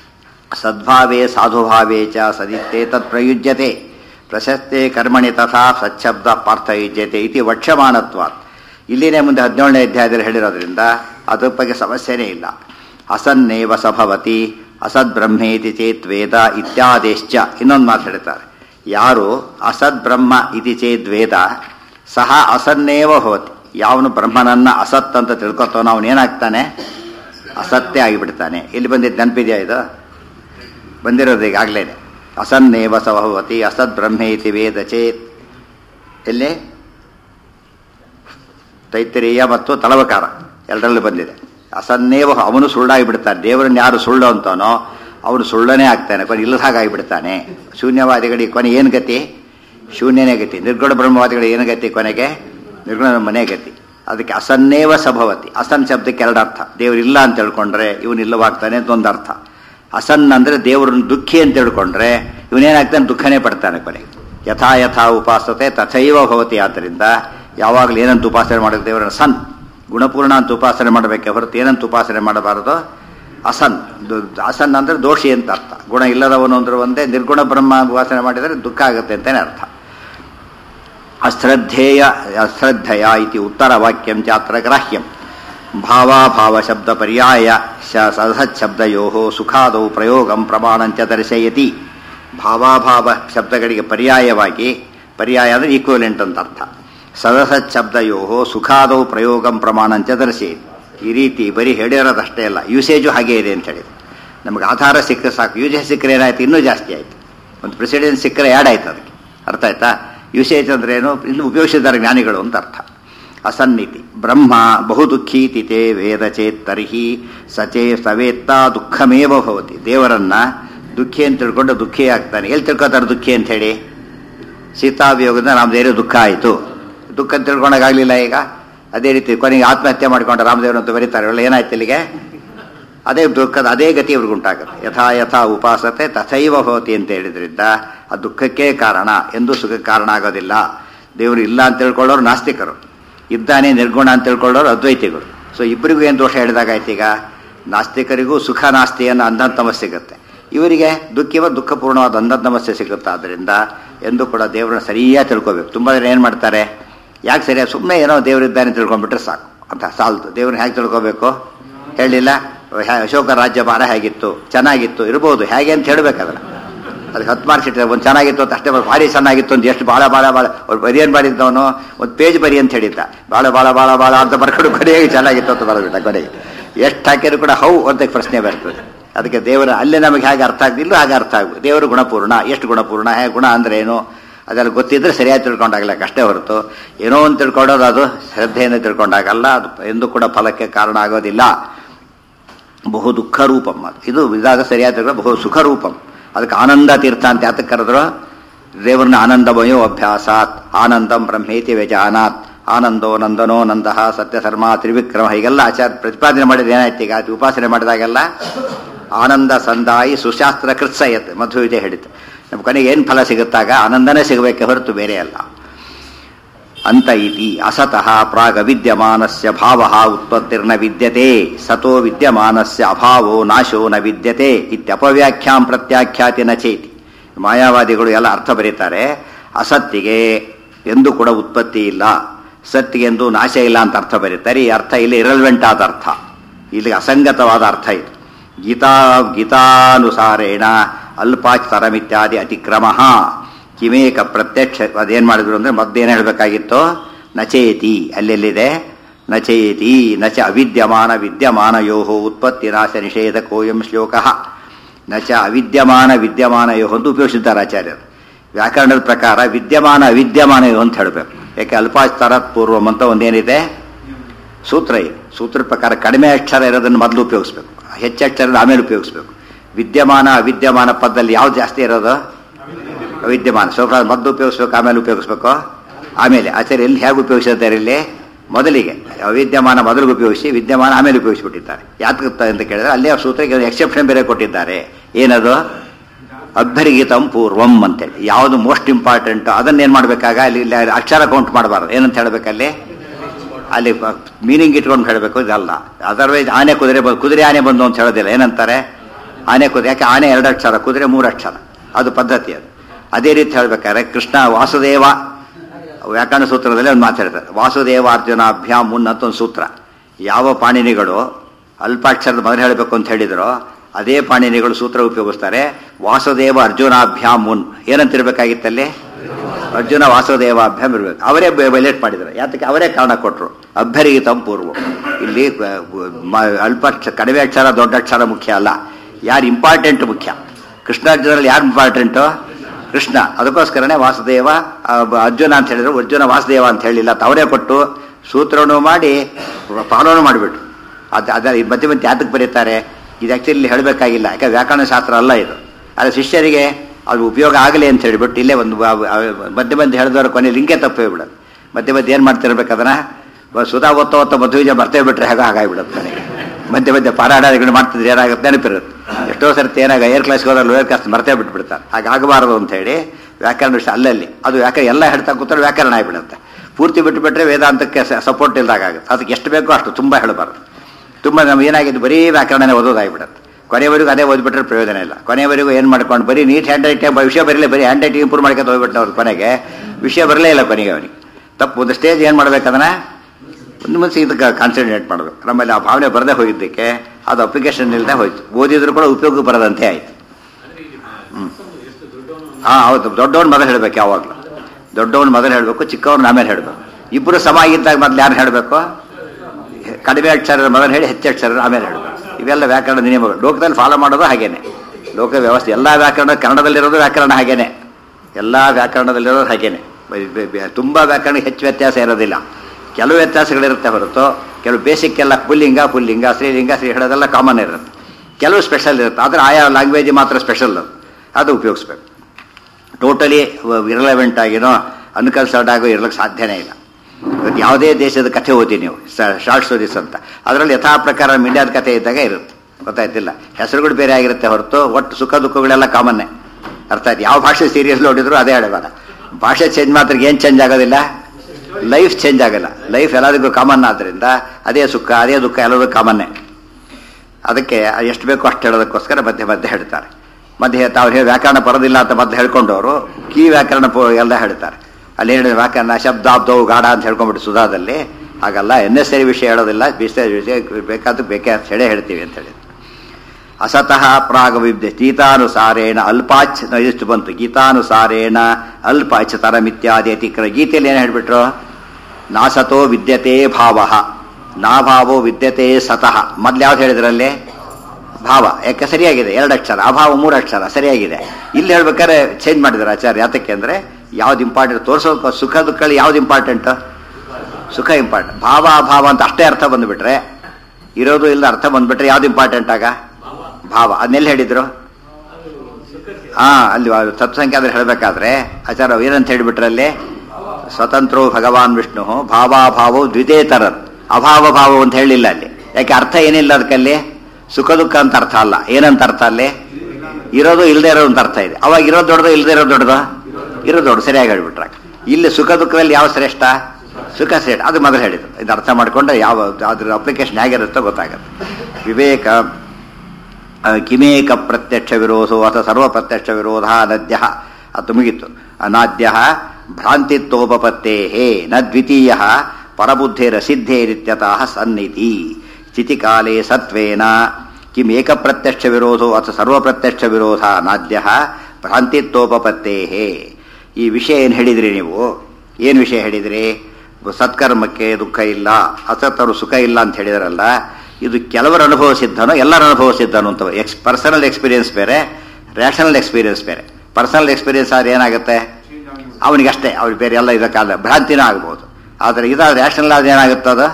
ಸದ್ಭಾವೇ ಸಾಧುಭಾವೇ ಚ ಸದಿತ್ತೇ ತತ್ ಪ್ರಯುಜ್ಯತೆ ಪ್ರಶಸ್ತೆ ಕರ್ಮಣಿ ತಥಾ ಸಚ್ಛಬ್ದ ಪಾರ್ಥಯುಜ್ಯತೆ ಇತಿ ವಕ್ಷ್ಯಮಾಣತ್ವಾತ್ ಇಲ್ಲಿನೇ ಮುಂದೆ ಹದಿನೇಳನೇ ಅಧ್ಯಾಯದಲ್ಲಿ ಹೇಳಿರೋದ್ರಿಂದ ಅದ್ರ ಬಗ್ಗೆ ಸಮಸ್ಯೆನೇ ಇಲ್ಲ ಅಸನ್ನೇವ ಸಭವತಿ ಅಸದ್ ಬ್ರಹ್ಮೇತಿ ಚೇತ್ ವೇದ ಇತ್ಯಾದೇಶ್ಚ ಇನ್ನೊಂದು ಮಾತು ಹೇಳ್ತಾರೆ ಯಾರು ಅಸದ್ ಬ್ರಹ್ಮ ಇತಿ ಚೇದ್ ವೇದ ಸಹ ಅಸನ್ನೇವ ಭವತಿ ಯಾವನು ಬ್ರಹ್ಮನನ್ನ ಅಸತ್ ಅಂತ ತಿಳ್ಕೊತಾನೋ ಅವನೇನಾಗ್ತಾನೆ ಅಸತ್ಯ ಆಗಿಬಿಡ್ತಾನೆ ಇಲ್ಲಿ ಬಂದಿದ್ದು ನೆನಪಿದೆಯಾ ಇದು ಬಂದಿರೋದು ಈಗಾಗಲೇ ಅಸನ್ನೇವ ಸಭವತಿ ಅಸದ್ ಬ್ರಹ್ಮೇತಿ ವೇದ ಚೇತ್ ಎಲ್ಲಿ ತೈತರೀಯ ಮತ್ತು ತಲವಕಾರ ಎರಡರಲ್ಲಿ ಬಂದಿದೆ ಅಸನ್ನೇವ ಅವನು ಸುಳ್ಳಾಗಿ ಬಿಡ್ತಾನೆ ದೇವರನ್ನ ಯಾರು ಸುಳ್ಳು ಅಂತಾನೋ ಅವನು ಸುಳ್ಳನೇ ಆಗ್ತಾನೆ ಕೊನೆ ಇಲ್ಲದ ಹಾಗಾಗಿಬಿಡ್ತಾನೆ ಶೂನ್ಯವಾದಿಗಳಿಗೆ ಕೊನೆ ಏನು ಗತಿ ಶೂನ್ಯನೇ ಗತಿ ನಿರ್ಗುಣ ಬ್ರಹ್ಮವಾದಿಗಳಿಗೆ ಏನು ಗತಿ ಕೊನೆಗೆ ನಿರ್ಗುಣ ಮನೆ ಗತಿ ಅದಕ್ಕೆ ಅಸನ್ನೇವ ಸಭವತಿ ಅಸನ್ ಶಬ್ದಕ್ಕೆ ಎರಡು ಅರ್ಥ ದೇವರಿಲ್ಲ ಅಂತ ತಿಳ್ಕೊಂಡ್ರೆ ಇವನು ಇಲ್ಲವಾಗ್ತಾನೆ ಅಂತ ಒಂದು ಅರ್ಥ ಅಸನ್ ಅಂದರೆ ದೇವರನ್ನು ದುಃಖಿ ಅಂತ ತಿಳ್ಕೊಂಡ್ರೆ ಇವನೇನಾಗ್ತಾನೆ ದುಃಖನೇ ಪಡ್ತಾನೆ ಕೊನೆಗೆ ಯಥಾ ಯಥಾ ಉಪಾಸತೆ ತಥೈವ ಭವತಿ ಆದ್ದರಿಂದ ಯಾವಾಗಲೂ ಏನಂತ ಉಪಾಸನೆ ಮಾಡೋದು ದೇವರನ್ನ ಸನ್ ಗುಣಪೂರ್ಣ ಅಂತ ಉಪಾಸನೆ ಮಾಡಬೇಕೆ ಹೊರತು ಏನಂತ ಉಪಾಸನೆ ಮಾಡಬಾರದು ಅಸನ್ ದು- ಅಸನ್ ಅಂದರೆ ದೋಷಿ ಅಂತ ಅರ್ಥ ಗುಣ ಇಲ್ಲದವನು ಅಂದ್ರೆ ಒಂದೇ ನಿರ್ಗುಣ ಬ್ರಹ್ಮ ಉಪಾಸನೆ ಮಾಡಿದರೆ ದುಃಖ ಆಗುತ್ತೆ ಅಂತಲೇ ಅರ್ಥ ಅಶ್ರದ್ಧೇಯ ಅಶ್ರದ್ಧಯ ಇತಿ ಉತ್ತರ ವಾಕ್ಯಂ ಚಾತ್ರ ಗ್ರಾಹ್ಯಂ ಭಾವಾಭಾವ ಶಬ್ದ ಪರ್ಯಾಯ ಸದಶಬ್ದಯೋ ಸುಖಾದೌ ಪ್ರಯೋಗಂ ಪ್ರಮಾಣಂಚ ದರ್ಶಯತಿ ಭಾವಾಭಾವ ಶಬ್ದಗಳಿಗೆ ಪರ್ಯಾಯವಾಗಿ ಪರ್ಯಾಯ ಅಂದರೆ ಈಕ್ವಲೆಂಟ್ ಅಂತ ಅರ್ಥ ಸದಸತ್ ಶಬ್ದಯೋ ಸುಖಾದೌ ಪ್ರಯೋಗಂ ಪ್ರಮಾಣಂಚ ದರ್ಶಯತಿ ಈ ರೀತಿ ಬರೀ ಹೇಳಿರೋದಷ್ಟೇ ಅಲ್ಲ ಯೂಸೇಜು ಹಾಗೆ ಇದೆ ಅಂತ ಹೇಳಿದ್ರು ನಮಗೆ ಆಧಾರ ಸಿಕ್ಕರೆ ಸಾಕು ಯೂಸೇಜ್ ಸಿಕ್ಕರೆ ಏನಾಯ್ತು ಇನ್ನೂ ಜಾಸ್ತಿ ಆಯಿತು ಒಂದು ಪ್ರೆಸಿಡೆನ್ಸ್ ಸಿಕ್ಕರೆ ಆ್ಯಡ್ ಆಯ್ತು ಅದಕ್ಕೆ ಅರ್ಥ ಆಯ್ತಾ ಯೂಸೇಜ್ ಅಂದ್ರೆ ಏನು ಇನ್ನು ಉಪಯೋಗಿಸಿದ್ದಾರೆ ಜ್ಞಾನಿಗಳು ಅಂತ ಅರ್ಥ ಅಸನ್ನಿತಿ ಬ್ರಹ್ಮ ಬಹು ದುಃಖೀತಿ ತೇ ವೇದ ಚೇತ್ ತರ್ಹಿ ಸಚೇ ಸವೇತ್ತ ದುಃಖಮೇವ ಭವತಿ ದೇವರನ್ನ ದುಃಖಿ ಅಂತ ತಿಳ್ಕೊಂಡು ದುಃಖಿ ಆಗ್ತಾನೆ ಎಲ್ಲಿ ತಿಳ್ಕೊತಾರೆ ದುಃಖಿ ಅಂತ ಹೇಳಿ ಸೀತಾವಿಯೋಗದಿಂದ ರಾಮದೇವರು ದುಃಖ ಆಯಿತು ದುಃಖ ಅಂತ ತಿಳ್ಕೊಂಡಾಗಲಿಲ್ಲ ಈಗ ಅದೇ ರೀತಿ ಕೊನೆಗೆ ಆತ್ಮಹತ್ಯೆ ಮಾಡಿಕೊಂಡು ರಾಮದೇವರು ಅಂತ ಬರೀತಾರೆ ಒಳ್ಳೆ ಏನಾಯ್ತು ಇಲ್ಲಿಗೆ ಅದೇ ದುಃಖದ ಅದೇ ಗತಿ ಅವ್ರಿಗೆ ಉಂಟಾಗುತ್ತೆ ಯಥಾ ಯಥಾ ಉಪಾಸತೆ ತಥೈವ ಭವತಿ ಅಂತ ಹೇಳಿದ್ರಿಂದ ಆ ದುಃಖಕ್ಕೆ ಕಾರಣ ಎಂದು ಸುಖಕ್ಕೆ ಕಾರಣ ಆಗೋದಿಲ್ಲ ದೇವರು ಇಲ್ಲ ಅಂತ ತಿಳ್ಕೊಳ್ಳೋರು ನಾಸ್ತಿಕರು ಇದ್ದಾನೆ ನಿರ್ಗುಣ ಅಂತ ತಿಳ್ಕೊಳ್ಳೋರು ಅದ್ವೈತಿಗಳು ಸೊ ಇಬ್ಬರಿಗೂ ಏನು ದೋಷ ಹೇಳಿದಾಗಾಯ್ತು ಈಗ ನಾಸ್ತಿಕರಿಗೂ ಸುಖ ನಾಸ್ತಿ ಅನ್ನೋ ಅಂಧಂತಮ ಸಿಗುತ್ತೆ ಇವರಿಗೆ ದುಃಖಿವ ದುಃಖಪೂರ್ಣವಾದ ಅಂಧಂತಮಸ್ಯೆ ಸಿಗುತ್ತೆ ಆದ್ದರಿಂದ ಎಂದು ಕೂಡ ದೇವರನ್ನ ಸರಿಯಾಗಿ ತಿಳ್ಕೊಬೇಕು ತುಂಬ ಜನ ಏನು ಮಾಡ್ತಾರೆ ಯಾಕೆ ಸರಿಯಾಗಿ ಸುಮ್ಮನೆ ಏನೋ ದೇವರಿದ್ದಾನೆ ತಿಳ್ಕೊಂಡ್ಬಿಟ್ರೆ ಸಾಕು ಅಂತ ಸಾಲ್ತು ದೇವ್ರನ್ನ ಹೇಗೆ ತಿಳ್ಕೊಬೇಕು ಹೇಳಿಲ್ಲ ಹ್ಯಾ- ಅಶೋಕ ರಾಜ್ಯಭಾರ ಹೇಗಿತ್ತು ಚೆನ್ನಾಗಿತ್ತು ಇರ್ಬೋದು ಹೇಗೆ ಅಂತ ಹೇಳ್ಬೇಕದನ್ನ ಅದಕ್ಕೆ ಹತ್ತು ಮಾರ್ಕ್ಸ್ ಇಟ್ಟಿದೆ ಒಂದು ಚೆನ್ನಾಗಿತ್ತು ಅಂತ ಅಷ್ಟೇ ಭಾರಿ ಚೆನ್ನಾಗಿತ್ತು ಅಂತ ಎಷ್ಟು ಭಾಳ ಭಾಳ ಭಾಳ ಅವ್ರು ಬರಿಯನ್ ಮಾಡಿದ್ದವನು ಒಂದು ಪೇಜ್ ಬರಿ ಅಂತ ಹೇಳಿದ್ದ ಭಾಳ ಭಾಳ ಭಾಳ ಭಾಳ ಅಂತ ಬರ್ಕೊಂಡು ಕೊನೆಗೆ ಚೆನ್ನಾಗಿತ್ತು ಅಂತ ಬರೆದ್ಬಿಟ್ಟ ಕೊನೆಗೆ ಎಷ್ಟು ಹಾಕಿದ್ರು ಕೂಡ ಹೌ ಅಂತ ಪ್ರಶ್ನೆ ಬರ್ತದೆ ಅದಕ್ಕೆ ದೇವರ ಅಲ್ಲೇ ನಮಗೆ ಹೇಗೆ ಅರ್ಥ ಆಗ್ತಿಲ್ಲ ಹಾಗೆ ಅರ್ಥ ಆಗ್ಬೇಕು ದೇವರು ಗುಣಪೂರ್ಣ ಎಷ್ಟು ಗುಣಪೂರ್ಣ ಹೇಗೆ ಗುಣ ಅಂದ್ರೆ ಏನು ಅದೆಲ್ಲ ಗೊತ್ತಿದ್ರೆ ಸರಿಯಾಗಿ ತಿಳ್ಕೊಂಡಾಗಲ್ಲ ಅಷ್ಟೇ ಹೊರತು ಏನೋ ಒಂದು ತಿಳ್ಕೊಳ್ಳೋದು ಅದು ಶ್ರದ್ಧೆಯನ್ನು ತಿಳ್ಕೊಂಡಾಗಲ್ಲ ಅದು ಎಂದು ಕೂಡ ಫಲಕ್ಕೆ ಕಾರಣ ಆಗೋದಿಲ್ಲ ಬಹು ದುಃಖ ರೂಪಂ ಅದು ಇದು ಇದಾಗ ಸರಿಯಾದ ತಿಳ್ಕೊಂಡ್ರೆ ಬಹು ಸುಖ ರೂಪಂ ಅದಕ್ಕೆ ಆನಂದ ತೀರ್ಥ ಅಂತ ಯಾತಕ್ಕೆ ಕರೆದ್ರು ದೇವರನ್ನ ಆನಂದಮಯೋ ಅಭ್ಯಾಸಾತ್ ಆನಂದಂ ಬ್ರಹ್ಮೇತಿ ವ್ಯಜಾನಾತ್ ಆನಂದೋ ನಂದನೋ ನಂದಃ ಸತ್ಯಧರ್ಮ ತ್ರಿವಿಕ್ರಮ ಹೀಗೆಲ್ಲ ಆಚಾರ ಪ್ರತಿಪಾದನೆ ಮಾಡಿದ ಏನಾಯ್ತು ಈಗ ಅದು ಉಪಾಸನೆ ಮಾಡಿದಾಗೆಲ್ಲ ಆನಂದ ಸಂದಾಯಿ ಸುಶಾಸ್ತ್ರ ಕೃತ್ಸಯತ್ ಮಧ್ವಿದೆ ಹೇಳಿತು ನಮ್ಮ ಕೊನೆಗೆ ಏನು ಫಲ ಸಿಗುತ್ತಾಗ ಆನಂದನೇ ಸಿಗಬೇಕೆ ಹೊರತು ಬೇರೆ ಅಲ್ಲ ಅಂತ ಇತಿ ಅಸತಃ ಪ್ರಾಗ ವಿದ್ಯಮಾನಸ್ಯ ಭಾವ ಉತ್ಪತ್ತಿರ್ನ ವಿದ್ಯತೆ ಸತೋ ವಿದ್ಯಮಾನಸ್ಯ ಅಭಾವೋ ನಾಶೋ ನ ವಿದ್ಯತೆ ಇತ್ಯಪವ್ಯಾಖ್ಯಾಂ ಪ್ರತ್ಯಾಖ್ಯಾತಿ ನ ಚೇತಿ ಮಾಯಾವಾದಿಗಳು ಎಲ್ಲ ಅರ್ಥ ಬರೀತಾರೆ ಅಸತ್ತಿಗೆ ಎಂದು ಕೂಡ ಉತ್ಪತ್ತಿ ಇಲ್ಲ ಸತ್ತಿಗೆ ಎಂದು ನಾಶ ಇಲ್ಲ ಅಂತ ಅರ್ಥ ಬರೀತಾರೆ ಈ ಅರ್ಥ ಇಲ್ಲಿ ಇರಲ್ವೆಂಟ್ ಆದ ಅರ್ಥ ಇಲ್ಲಿ ಅಸಂಗತವಾದ ಅರ್ಥ ಇದು ಗೀತಾ ಗೀತಾನುಸಾರೇಣ ಅಲ್ಪಾಚರಮಿತ್ಯಾದಿ ಅತಿಕ್ರಮ ಕಿಮೇಕ ಪ್ರತ್ಯಕ್ಷ ಅದೇನ್ ಮಾಡಿದ್ರು ಅಂದ್ರೆ ಮದ್ದೇನು ಹೇಳಬೇಕಾಗಿತ್ತು ನಚೇತಿ ಅಲ್ಲೆಲ್ಲಿದೆ ನಚೇತಿ ನಚ ಅವಿದ್ಯಮಾನ ವಿದ್ಯಮಾನಯೋ ಉತ್ಪತ್ತಿ ನಾಶ ನಿಷೇಧ ಕೋಯಂ ಶ್ಲೋಕ ನಚ ಅವಿದ್ಯಮಾನ ವಿದ್ಯಮಾನಯೋ ಅಂತ ಉಪಯೋಗಿಸಿದ್ದಾರೆ ಆಚಾರ್ಯರು ವ್ಯಾಕರಣದ ಪ್ರಕಾರ ವಿದ್ಯಮಾನ ಅವಿದ್ಯಮಾನಯೋ ಅಂತ ಹೇಳಬೇಕು ಯಾಕೆ ಅಲ್ಪಾಸ್ತರತ್ ಪೂರ್ವಂ ಅಂತ ಒಂದೇನಿದೆ ಸೂತ್ರ ಇದೆ ಸೂತ್ರದ ಪ್ರಕಾರ ಕಡಿಮೆ ಅಕ್ಷರ ಇರೋದನ್ನು ಮೊದಲು ಉಪಯೋಗಿಸ್ಬೇಕು ಹೆಚ್ಚು ಅಕ್ಷರ ಆಮೇಲೆ ಉಪಯೋಗಿಸ್ಬೇಕು ವಿದ್ಯಮಾನ ಅವಿದ್ಯಮಾನ ಪದದಲ್ಲಿ ಯಾವ್ದು ಜಾಸ್ತಿ ಇರೋದು ಅವಿದ್ಯಮಾನ ಸ್ವಲ್ಪ ಮೊದಲು ಉಪಯೋಗಿಸ್ಬೇಕು ಆಮೇಲೆ ಉಪಯೋಗಿಸ್ಬೇಕು ಆಮೇಲೆ ಆಚಾರ್ಯ ಎಲ್ಲಿ ಹೇಗೆ ಉಪಯೋಗಿಸಿದ್ದಾರೆ ಇಲ್ಲಿ ಮೊದಲಿಗೆ ಅವಿದ್ಯಮಾನ ಮೊದಲಿಗೆ ಉಪಯೋಗಿಸಿ ವಿದ್ಯಮಾನ ಆಮೇಲೆ ಉಪಯೋಗಿಸ್ಬಿಟ್ಟಿದ್ದಾರೆ ಯಾತಕ್ಕೆ ಅಂತ ಕೇಳಿದ್ರೆ ಅಲ್ಲೇ ಆ ಸೂತ್ರಕ್ಕೆ ಎಕ್ಸೆಪ್ಷನ್ ಬೇರೆ ಕೊಟ್ಟಿದ್ದಾರೆ ಏನದು ಅಭ್ಯರಿಗಿತಂ ಪೂರ್ವಂ ಅಂತೇಳಿ ಯಾವುದು ಮೋಸ್ಟ್ ಇಂಪಾರ್ಟೆಂಟ್ ಅದನ್ನೇನು ಮಾಡಬೇಕಾಗ ಅಲ್ಲಿ ಇಲ್ಲಿ ಅಕ್ಷರ ಕೌಂಟ್ ಮಾಡಬಾರ್ದು ಏನಂತ ಹೇಳಬೇಕಲ್ಲಿ ಅಲ್ಲಿ ಮೀನಿಂಗ್ ಇಟ್ಕೊಂಡು ಹೇಳಬೇಕು ಇದಲ್ಲ ಅದರ್ವೈಸ್ ಆನೆ ಕುದುರೆ ಬ- ಕುದುರೆ ಆನೆ ಬಂದು ಅಂತ ಹೇಳೋದಿಲ್ಲ ಏನಂತಾರೆ ಆನೆ ಕುದುರೆ ಯಾಕೆ ಆನೆ ಎರಡು ಅಕ್ಷರ ಕುದುರೆ ಮೂರು ಅಕ್ಷರ ಅದು ಪದ್ಧತಿ ಅದು ಅದೇ ರೀತಿ ಹೇಳ್ಬೇಕಾದ್ರೆ ಕೃಷ್ಣ ವಾಸುದೇವ ವ್ಯಾಕರಣ ಸೂತ್ರದಲ್ಲಿ ಒಂದು ಮಾತಾಡ್ತಾರೆ ವಾಸುದೇವ ಅರ್ಜುನಾಭ್ಯಾಮ್ ಮುನ್ ಅಂತ ಒಂದು ಸೂತ್ರ ಯಾವ ಪಾಣಿನಿಗಳು ಅಲ್ಪಾಕ್ಷರದ ಮೊದಲು ಹೇಳಬೇಕು ಅಂತ ಹೇಳಿದ್ರು ಅದೇ ಪಾಣಿನಿಗಳು ಸೂತ್ರ ಉಪಯೋಗಿಸ್ತಾರೆ ವಾಸುದೇವ ಅರ್ಜುನಾಭ್ಯಾಮ್ ಮುನ್ ಏನಂತಿರ್ಬೇಕಾಗಿತ್ತಲ್ಲಿ ಅರ್ಜುನ ವಾಸುದೇವಾಭ್ಯಾಮ್ ಇರಬೇಕು ಅವರೇ ಬೈಲೇಟ್ ಮಾಡಿದ್ರು ಯಾತಕ್ಕೆ ಅವರೇ ಕಾರಣ ಕೊಟ್ಟರು ಅಭ್ಯರಿಗಿತಂ ಪೂರ್ವ ಇಲ್ಲಿ ಆ, ಮ- ಅಲ್ಪ ಅಕ್ಷ- ಕಡಿಮೆ ಅಕ್ಷರ ದೊಡ್ಡ ಅಕ್ಷರ ಮುಖ್ಯ ಅಲ್ಲ ಯಾರು ಇಂಪಾರ್ಟೆಂಟ್ ಮುಖ್ಯ ಕೃಷ್ಣಾರ್ಜುನಲ್ಲಿ ಯಾರು ಇಂಪಾರ್ಟೆಂಟು ಕೃಷ್ಣ ಅದಕ್ಕೋಸ್ಕರನೇ ವಾಸುದೇವ ಆ, ಬ- ಅರ್ಜುನ ಅಂತ ಹೇಳಿದ್ರು ಅರ್ಜುನ ವಾಸುದೇವ ಅಂತ ಹೇಳಿಲ್ಲ ಅಂತ ಅವರೇ ಕೊಟ್ಟು ಸೂತ್ರವನ್ನು ಮಾಡಿ ಫಾಲೋನು ಮಾಡಿಬಿಟ್ರು ಅದು ಅದರ ಈ ಮಧ್ಯೆ ಮಧ್ಯೆ ಯಾತಕ್ಕೆ ಬರೀತಾರೆ ಇದು ಆ್ಯಕ್ಚುಲಿ ಹೇಳಬೇಕಾಗಿಲ್ಲ ಯಾಕಂದ್ರೆ ವ್ಯಾಕರಣ ಶಾಸ್ತ್ರ ಅಲ್ಲ ಇದು ಆದರೆ ಶಿಷ್ಯರಿಗೆ ಅದು ಉಪಯೋಗ ಆಗಲಿ ಅಂತ ಹೇಳಿಬಿಟ್ಟು ಇಲ್ಲೇ ಒಂದು ವ- ವ- ಮಧ್ಯೆ ಮಧ್ಯೆ ಹೇಳಿದವರು ಕೊನೆ ಲಿಂಕೆ ತಪ್ಪೇ ಬಿಡೋದು ಮಧ್ಯೆ ಮಧ್ಯೆ ಏನು ಮಾಡ್ತಿರ್ಬೇಕು ಅದನ್ನು ಸುಧಾ ಒತ್ತ ಒತ್ತ ಮಧ್ವಿಜ ಬರ್ತೇ ಬಿಟ್ರೆ ಹಾಗೆ ಹಾಗಾಗಿಬಿಡುತ್ತೆ ನನಗೆ ಮಧ್ಯೆ ಮಧ್ಯೆ ಪಾರಾಡಗಳು ಮಾಡ್ತಿದ್ರೆ ಏನಾಗುತ್ತೆ ನೆನಪಿರುತ್ತೆ ಎಷ್ಟೋ ಸರ್ತಿ ಏನಾಗ ಏರ್ ಕ್ಲಾಸ್ಗೆ ಹೋದ್ರೆ ಲೋಯರ್ ಕ್ಲಾಸ್ ಮರ್ತೇ ಬಿಟ್ಬಿಡ್ತಾರೆ ಹಾಗೆ ಆಗಬಾರದು ಅಂತ ಹೇಳಿ ವ್ಯಾಕರಣ ವಿಷಯ ಅಲ್ಲಲ್ಲಿ ಅದು ವ್ಯಾಕರಣ ಎಲ್ಲ ಹೇಳ್ತಾ ಕೂತ್ರೆ ವ್ಯಾಕರಣ ಆಗಿಬಿಡುತ್ತೆ ಪೂರ್ತಿ ಬಿಟ್ಟುಬಿಟ್ರೆ ವೇದಾಂತಕ್ಕೆ ಸಪೋರ್ಟ್ ಇಲ್ದಾಗ ಆಗುತ್ತೆ ಅದಕ್ಕೆ ಎಷ್ಟು ಬೇಕೋ ಅಷ್ಟು ತುಂಬ ಹೇಳಬಾರ್ದು ತುಂಬ ನಮ್ಗೆ ಏನಾಗಿದೆ ಬರೀ ವ್ಯಾಕರಣನೇ ಓದೋದಾಗಿಬಿಡುತ್ತೆ ಕೊನೆಯವರೆಗೂ ಅದೇ ಓದ್ಬಿಟ್ರೆ ಪ್ರಯೋಜನ ಇಲ್ಲ ಕೊನೆಯವರೆಗೂ ಏನು ಮಾಡ್ಕೊಂಡು ಬರೀ ನೀಟ್ ಹ್ಯಾಂಡ್ ರೈಟಿಂಗ್ ವಿಷಯ ಬರಲಿ ಬರೀ ಹ್ಯಾಂಡ್ ರೈಟಿಂಗ್ ಇಂಪ್ರೂವ್ ಮಾಡ್ಕೊಂಡು ಹೋಗ್ಬಿಟ್ಟು ಅವ್ರ ಕೊನೆಗೆ ವಿಷಯ ಬರಲೇ ಇಲ್ಲ ಕೊನೆಗೆ ಅವನಿಗೆ ತಪ್ಪು ಒಂದು ಸ್ಟೇಜ್ ಏನು ಮಾಡ್ಬೇಕಂದ್ರೆ ಒಂದು ಮನಸ್ಸಿಗೆ ಇದಕ್ಕೆ ಕಾನ್ಸಂಟ್ರೇಟ್ ಮಾಡಬೇಕು ನಮ್ಮಲ್ಲಿ ಆ ಭಾವನೆ ಬರದೇ ಹೋಗಿದ್ದಕ್ಕೆ ಅದು ಅಪ್ಲಿಕೇಶನ್ ಇಲ್ಲದೆ ಹೋಯ್ತು ಓದಿದ್ರು ಕೂಡ ಉಪಯೋಗ ಬರದಂತೆ ಆಯ್ತು ಹಾಂ ಹೌದು ದೊಡ್ಡವನು ಮೊದಲು ಹೇಳಬೇಕು ಯಾವಾಗಲೂ ದೊಡ್ಡವನು ಮೊದಲು ಹೇಳಬೇಕು ಚಿಕ್ಕವ್ರನ್ನ ಆಮೇಲೆ ಹೇಳಬೇಕು ಇಬ್ಬರು ಸಮ ಆಗಿದ್ದಾಗ ಮೊದಲು ಯಾರು ಹೇಳಬೇಕು ಕಡಿಮೆ ಅಕ್ಷರ ಮೊದಲು ಹೇಳಿ ಹೆಚ್ಚು ಅಕ್ಷರ ಆಮೇಲೆ ಹೇಳಬೇಕು ಇವೆಲ್ಲ ವ್ಯಾಕರಣ ನಿಯಮಗಳು ಲೋಕದಲ್ಲಿ ಫಾಲೋ ಮಾಡೋದು ಹಾಗೇನೆ ಲೋಕ ವ್ಯವಸ್ಥೆ ಎಲ್ಲ ವ್ಯಾಕರಣ ಕನ್ನಡದಲ್ಲಿರೋದು ವ್ಯಾಕರಣ ಹಾಗೇನೆ ಎಲ್ಲ ವ್ಯಾಕರಣದಲ್ಲಿರೋದು ಹಾಗೇನೆ ಬ- ಬ- ಬ- ತುಂಬ ವ್ಯಾಕರಣ ಹೆಚ್ಚು ವ್ಯತ್ಯಾಸ ಇರೋದಿಲ್ಲ ಕೆಲವು ವ್ಯತ್ಯಾಸಗಳಿರುತ್ತೆ ಹೊರತು ಕೆಲವು ಬೇಸಿಕ್ ಎಲ್ಲ ಪುಲ್ಲಿಂಗ ಪುಲ್ಲಿಂಗ ಸ್ತ್ರೀಲಿಂಗ ಸ್ತ್ರೀ ಹೇಳೋದೆಲ್ಲ ಕಾಮನ್ ಇರುತ್ತೆ ಕೆಲವು ಸ್ಪೆಷಲ್ ಇರುತ್ತೆ ಆದರೆ ಆಯಾ ಲ್ಯಾಂಗ್ವೇಜ್ ಮಾತ್ರ ಸ್ಪೆಷಲ್ ಅದು ಅದು ಉಪಯೋಗಿಸ್ಬೇಕು ಟೋಟಲಿ ಇರಲೆವೆಂಟ್ ಆಗಿನೋ ಅನ್ಕನ್ಸರ್ಡ್ ಆಗೋ ಇರ್ಲಿಕ್ಕೆ ಸಾಧ್ಯನೇ ಇಲ್ಲ ಇವತ್ತು ಯಾವುದೇ ದೇಶದ ಕಥೆ ಓದಿ ನೀವು ಶಾರ್ಟ್ ಸ್ಟೋರೀಸ್ ಅಂತ ಅದರಲ್ಲಿ ಯಥಾ ಪ್ರಕಾರ ಇಂಡಿಯಾದ ಕಥೆ ಇದ್ದಾಗ ಇರುತ್ತೆ ಗೊತ್ತಾಯ್ತಿಲ್ಲ ಹೆಸರುಗಳು ಬೇರೆ ಆಗಿರುತ್ತೆ ಹೊರತು ಒಟ್ಟು ಸುಖ ದುಃಖಗಳೆಲ್ಲ ಕಾಮನ್ನೇ ಅರ್ಥ ಆಯ್ತು ಯಾವ ಭಾಷೆ ಸೀರಿಯಸ್ ನೋಡಿದ್ರು ಅದೇ ಹೇಳಬೇಡ ಭಾಷೆ ಚೇಂಜ್ ಮಾತ್ರ ಏನು ಚೇಂಜ್ ಆಗೋದಿಲ್ಲ ಲೈಫ್ ಚೇಂಜ್ ಆಗಲ್ಲ ಲೈಫ್ ಎಲ್ಲದಕ್ಕೂ ಕಾಮನ್ ಆದ್ದರಿಂದ ಅದೇ ಸುಖ ಅದೇ ದುಃಖ ಎಲ್ಲದೂ ಕಾಮನ್ನೇ ಅದಕ್ಕೆ ಎಷ್ಟು ಬೇಕೋ ಅಷ್ಟು ಹೇಳೋದಕ್ಕೋಸ್ಕರ ಮಧ್ಯೆ ಮಧ್ಯೆ ಹೇಳ್ತಾರೆ ಮಧ್ಯೆ ತಾವು ಹೇಳಿ ವ್ಯಾಕರಣ ಬರೋದಿಲ್ಲ ಅಂತ ಮೊದಲು ಹೇಳ್ಕೊಂಡವರು ಕೀ ವ್ಯಾಕರಣ ಪು- ಎಲ್ಲ ಹೇಳ್ತಾರೆ ಅಲ್ಲಿ ಹೇಳಿದ ವ್ಯಾಕರಣ ಶಬ್ದಾಬ್ದವು ಗಾಢ ಅಂತ ಹೇಳ್ಕೊಂಡ್ಬಿಟ್ಟು ಸುಧಾದಲ್ಲಿ ಹಾಗಲ್ಲ ಎನ್ನೆಸರಿ ವಿಷಯ ಹೇಳೋದಿಲ್ಲ ಬಿಸ್ತ ವಿಷಯ ಬೇಕಾದ ಬೇಕೇ ಅಂತ ಹೇಳೇ ಹೇಳ್ತೀವಿ ಅಂತ ಹೇಳಿ ಅಸತಃ ಪ್ರಾಗವಿದ್ಯ ಗೀತಾನುಸಾರೇಣ ಅಲ್ಪಾಚ್ ಇಷ್ಟು ಬಂತು ಗೀತಾನುಸಾರೇಣ ಅಲ್ಪಾಚ್ ತರಮಿತ್ಯಾದಿ ಅತಿಕ್ರ ಗೀತೆಯಲ್ಲಿ ಏನು ಹೇಳ್ಬಿಟ್ರು ನಾಸತೋ ವಿದ್ಯತೆ ಭಾವ ನಾಭಾವೋ ವಿದ್ಯತೆ ಸತಃ ಮೊದ್ಲು ಯಾವ್ದು ಹೇಳಿದ್ರಲ್ಲಿ ಭಾವ ಯಾಕೆ ಸರಿಯಾಗಿದೆ ಎರಡು ಅಕ್ಷರ ಅಭಾವ ಮೂರು ಅಕ್ಷರ ಸರಿಯಾಗಿದೆ ಇಲ್ಲಿ ಹೇಳ್ಬೇಕಾದ್ರೆ ಚೇಂಜ್ ಮಾಡಿದ್ದಾರೆ ಆಚಾರ್ಯ ಯಾತಕ್ಕೆ ಅಂದ್ರೆ ಯಾವ್ದು ಇಂಪಾರ್ಟೆಂಟ್ ತೋರಿಸೋದಕ್ಕೆ ಸುಖ ದುಃಖಗಳು ಯಾವ್ದು ಇಂಪಾರ್ಟೆಂಟ್ ಸುಖ ಇಂಪಾರ್ಟೆಂಟ್ ಭಾವ ಅಭಾವ ಅಂತ ಅಷ್ಟೇ ಅರ್ಥ ಬಂದ್ಬಿಟ್ರೆ ಇರೋದು ಇಲ್ಲ ಅರ್ಥ ಬಂದ್ಬಿಟ್ರೆ ಯಾವ್ದು ಇಂಪಾರ್ಟೆಂಟ್ ಆಗ ಭಾವ ಅದನ್ನೆಲ್ಲಿ ಹೇಳಿದ್ರು ಹಾ ಅಲ್ಲಿ ಸತ್ಸಂಖ್ಯಾದ್ರೆ ಹೇಳಬೇಕಾದ್ರೆ ಆಚಾರ ಏನಂತ ಹೇಳಿಬಿಟ್ರಲ್ಲಿ ಸ್ವತಂತ್ರೋ ಭಗವಾನ್ ವಿಷ್ಣು ಭಾವಾಭಾವೋ ದ್ವಿತೀಯತರದ್ ಅಭಾವ ಭಾವ ಅಂತ ಹೇಳಿಲ್ಲ ಅಲ್ಲಿ ಯಾಕೆ ಅರ್ಥ ಏನಿಲ್ಲ ಅದಕ್ಕಲ್ಲಿ ಸುಖ ದುಃಖ ಅಂತ ಅರ್ಥ ಅಲ್ಲ ಏನಂತ ಅರ್ಥ ಅಲ್ಲಿ ಇರೋದು ಇಲ್ಲದೆ ಇರೋದು ಅಂತ ಅರ್ಥ ಇದೆ ಅವಾಗ ಇರೋದು ದೊಡ್ಡದು ಇಲ್ಲದೆ ಇರೋದು ದೊಡ್ಡದು ಇರೋದು ದೊಡ್ಡ ಸರಿಯಾಗಿ ಹೇಳ್ಬಿಟ್ರೆ ಇಲ್ಲಿ ಸುಖ ದುಃಖದಲ್ಲಿ ಯಾವ ಶ್ರೇಷ್ಠ ಸುಖ ಶ್ರೇಷ್ಠ ಅದು ಮೊದಲು ಹೇಳಿದ್ರು ಇದು ಅರ್ಥ ಮಾಡಿಕೊಂಡ್ರೆ ಯಾವ ಅದ್ರ ಅಪ್ಲಿಕೇಶನ್ ಹೇಗಿರುತ್ತೋ ಗೊತ್ತಾಗುತ್ತೆ ವಿವೇಕ ಕಿಮೇಕ ಪ್ರತ್ಯಕ್ಷ ವಿರೋಧೋ ಅಥವಾ ಸರ್ವ ಪ್ರತ್ಯಕ್ಷ ವಿರೋಧ ನದ್ಯ ಅದು ಮುಗಿತು ಅನಾದ್ಯ ಭ್ರಾಂತಿತ್ವೋಪತ್ತೇ ನ ದ್ವಿತೀಯ ಪರಬುದ್ಧಿರಸಿದ್ಧೇರಿತ್ಯತಃ ಸನ್ನಿಧಿ ಸ್ಥಿತಿಕಾಲೇ ಸತ್ವೇನ ಕಿಂ ಏಕ ಪ್ರತ್ಯಕ್ಷ ವಿರೋಧೋ ಅಥವಾ ಸರ್ವ ಪ್ರತ್ಯಕ್ಷ ವಿರೋಧ ನಾದ್ಯ ಭ್ರಾಂತಿತ್ವೋಪತ್ತೇ ಈ ವಿಷಯ ಏನು ಹೇಳಿದ್ರಿ ನೀವು ಏನು ವಿಷಯ ಹೇಳಿದ್ರಿ ಸತ್ಕರ್ಮಕ್ಕೆ ದುಃಖ ಇಲ್ಲ ಅಸತ್ತರು ಸುಖ ಇಲ್ಲ ಅಂತ ಹೇಳಿದ್ರಲ್ಲ ಇದು ಕೆಲವರ ಅನುಭವ ಸಿದ್ಧನೋ ಎಲ್ಲರ ಅನುಭವ ಸಿದ್ಧನೋ ಅಂತ ಎಕ್ಸ್ ಪರ್ಸನಲ್ ಎಕ್ಸ್ಪೀರಿಯನ್ಸ್ ಬೇರೆ ರ್ಯಾಷನಲ್ ಎಕ್ಸ್ಪೀರಿಯನ್ಸ್ ಬೇರೆ ಪರ್ಸನಲ್ ಎಕ್ಸ್ಪೀರಿಯನ್ಸ್ ಆದ್ರೆ ಏನಾಗುತ್ತೆ ಅವನಿಗಷ್ಟೇ ಅವ್ರಿಗೆ ಬೇರೆ ಎಲ್ಲ ಇದಕ್ಕಾಗಲ್ಲ ಭ್ರಾಂತಿನೂ ಆಗ್ಬೋದು ಆದರೆ ಇದಾದ್ರೆ ರ್ಯಾಷನಲ್ ಆದ್ರೆ ಏನಾಗುತ್ತೆ ಅದು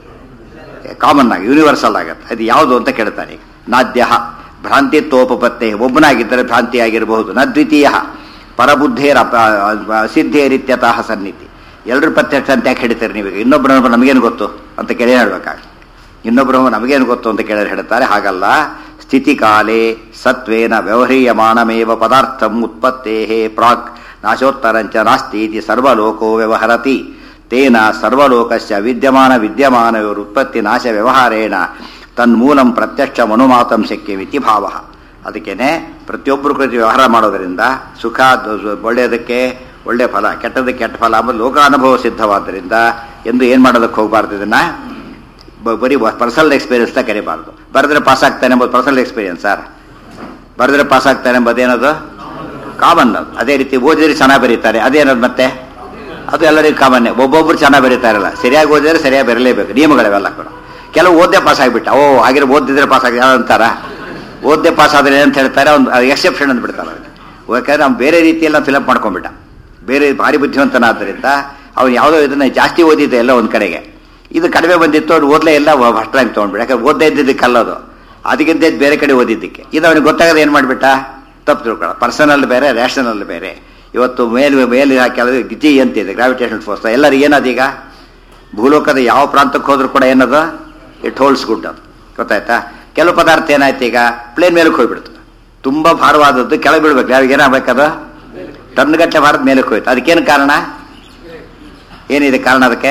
ಕಾಮನ್ ಆಗಿ ಯೂನಿವರ್ಸಲ್ ಆಗುತ್ತೆ ಅದು ಯಾವುದು ಅಂತ ಕೇಳ್ತಾನೆ ಈಗ ನಾದ್ಯ ಭ್ರಾಂತಿತ್ವೋಪಪತ್ತೆ ಒಬ್ಬನಾಗಿದ್ದರೆ ಭ್ರಾಂತಿ ಆಗಿರಬಹುದು ನ ದ್ವಿತೀಯ ಪರಬುದ್ಧೇರ ಸಿದ್ಧೇರಿತ್ಯತಃ ಸನ್ನಿಧಿ ಎಲ್ಲರೂ ಪ್ರತ್ಯಕ್ಷ ಅಂತ ಯಾಕೆ ಹೇಳ್ತೀರಿ ನೀವೀಗ ಇನ್ನೊಬ್ಬರ ನಮಗೇನು ಗೊತ್ತು ಅಂತ ಕೇಳಿ ಹೇಳ್ಬೇಕಾಗ ಇನ್ನೊಬ್ಬರು ನಮಗೇನು ಗೊತ್ತು ಅಂತ ಕೇಳಿದ್ರೆ ಹೇಳ್ತಾರೆ ಹಾಗಲ್ಲ ಸ್ಥಿತಿಕಾಲೇ ಸತ್ವೇನ ವ್ಯವಹ್ರಿಯಮಾಣಮೇವ ಪದಾರ್ಥಂ ಉತ್ಪತ್ತೇ ಪ್ರಾಕ್ ನಾಶೋತ್ತರಂಚ ನಾಸ್ತಿ ಇತಿ ಸರ್ವಲೋಕೋ ವ್ಯವಹರತಿ ತೇನ ಸರ್ವಲೋಕಸ್ಯ ವಿದ್ಯಮಾನ ವಿದ್ಯಮಾನಯೋರುತ್ಪತ್ತಿ ನಾಶ ವ್ಯವಹಾರೇಣ ತನ್ಮೂಲಂ ಪ್ರತ್ಯಕ್ಷ ಮನುಮಾತಂ ಶಕ್ಯವಿತಿ ಭಾವ ಅದಕ್ಕೇನೆ ಪ್ರತಿಯೊಬ್ಬರು ಕೃತಿ ವ್ಯವಹಾರ ಮಾಡೋದರಿಂದ ಸುಖ ದು- ಒಳ್ಳೆಯದಕ್ಕೆ ಒಳ್ಳೆ ಫಲ ಕೆಟ್ಟದಕ್ಕೆ ಕೆಟ್ಟ ಫಲ ಅಂಬುದು ಲೋಕಾನುಭವ ಸಿದ್ಧವಾದ್ದರಿಂದ ಎಂದು ಏನು ಮಾಡೋದಕ್ಕೆ ಹೋಗಬಾರ್ದು ಇದನ್ನ ಬ- ಬರೀ ಪರ್ಸನಲ್ ಎಕ್ಸ್ಪೀರಿಯನ್ಸ್ ಅಂತ ಕರಿಬಾರ್ದು ಬರೆದ್ರೆ ಪಾಸ್ ಆಗ್ತಾನೆ ಎಂಬುದು ಪರ್ಸನಲ್ ಎಕ್ಸ್ಪೀರಿಯನ್ಸ್ ಸರ್ ಬರೆದ್ರೆ ಪಾಸ್ ಆಗ್ತಾನೆ ಎಂಬುದು ಏನದು ಕಾಮನ್ ಅದು ಅದೇ ರೀತಿ ಓದಿದ್ರೆ ಚೆನ್ನಾಗಿ ಬರೀತಾರೆ ಅದೇನದು ಮತ್ತೆ ಅದು ಎಲ್ಲರಿಗೂ ಕಾಮನ್ನೇ ಒಬ್ಬೊಬ್ರು ಚೆನ್ನಾಗಿ ಬರೀತಾರಲ್ಲ ಸರಿಯಾಗಿ ಓದಿದ್ರೆ ಸರಿಯಾಗಿ ಬರಲೇಬೇಕು ನಿಯಮಗಳಿವೆಲ್ಲ ಕೂಡ ಕೆಲವು ಓದ್ದೆ ಪಾಸ್ ಆಗಿಬಿಟ್ಟ ಓ ಆಗಿರೋ ಓದಿದ್ರೆ ಪಾಸ್ ಆಗಿ ಯಾರು ಅಂತಾರ ಓದ್ದೆ ಪಾಸ್ ಆದ್ರೆ ಏನಂತ ಹೇಳ್ತಾರೆ ಒಂದು ಎಕ್ಸೆಪ್ಷನ್ ಅಂದ್ಬಿಡ್ತಾರೆ ಅವ್ರಿಗೆ ಯಾಕಂದ್ರೆ ಅವ್ನು ಬೇರೆ ರೀತಿಯೆಲ್ಲ ಫಿಲಪ್ ಮಾಡ್ಕೊಂಡ್ಬಿಟ್ಟ ಬೇರೆ ಭಾರಿ ಬುದ್ಧಿವಂತನಾದ್ದರಿಂದ ಅವ್ನು ಯಾವುದೋ ಇದನ್ನ ಜಾಸ್ತಿ ಓದಿದ್ದೆ ಎಲ್ಲ ಒಂದು ಕಡೆಗೆ ಇದು ಕಡಿಮೆ ಬಂದಿತ್ತು ಅವ್ರು ಓದಲೇ ಇಲ್ಲ ಫಸ್ಟ್ ರ್ಯಾಂಕ್ ತೊಗೊಂಡ್ಬಿಡ ಯಾಕಂದ್ರೆ ಓದದೇ ಇದ್ದಿದ್ದಕ್ಕೆ ಕಲ್ಲೋದು ಅದಕ್ಕಿಂತ ಹೆಚ್ಚು ಬೇರೆ ಕಡೆ ಓದಿದ್ದಕ್ಕೆ ಇದು ಅವನಿಗೆ ಗೊತ್ತಾಗದೆ ಏನು ಮಾಡಿಬಿಟ್ಟ ತಪ್ಪು ತಿಳ್ಕೊಳ್ಳ ಪರ್ಸನಲ್ ಬೇರೆ ರ್ಯಾಷನಲ್ ಬೇರೆ ಇವತ್ತು ಮೇಲ್ ಮೇಲೆ ಹಾಕಿ ಜಿ ಅಂತಿದೆ ಗ್ರಾವಿಟೇಷನ್ ಫೋರ್ಸ್ ಎಲ್ಲರಿಗೂ ಏನದೀಗ ಭೂಲೋಕದ ಯಾವ ಪ್ರಾಂತಕ್ಕೆ ಹೋದ್ರೂ ಕೂಡ ಏನದು ಇಟ್ ಹೋಲ್ಸ್ ಗುಡ್ ಅದು ಗೊತ್ತಾಯ್ತಾ ಕೆಲವು ಪದಾರ್ಥ ಏನಾಯ್ತು ಈಗ ಪ್ಲೇನ್ ಮೇಲಕ್ಕೆ ಹೋಗ್ಬಿಡ್ತು ತುಂಬ ಭಾರವಾದದ್ದು ಕೆಳಗೆ ಬೀಳ್ಬೇಕು ಯಾರಿಗೆ ಏನಾಗಬೇಕದು ಟನ್ಗಟ್ಟಲೆ ಭಾರತ ಮೇಲಕ್ಕೆ ಹೋಯ್ತು ಅದಕ್ಕೇನು ಕಾರಣ ಏನಿದೆ ಕಾರಣ ಅದಕ್ಕೆ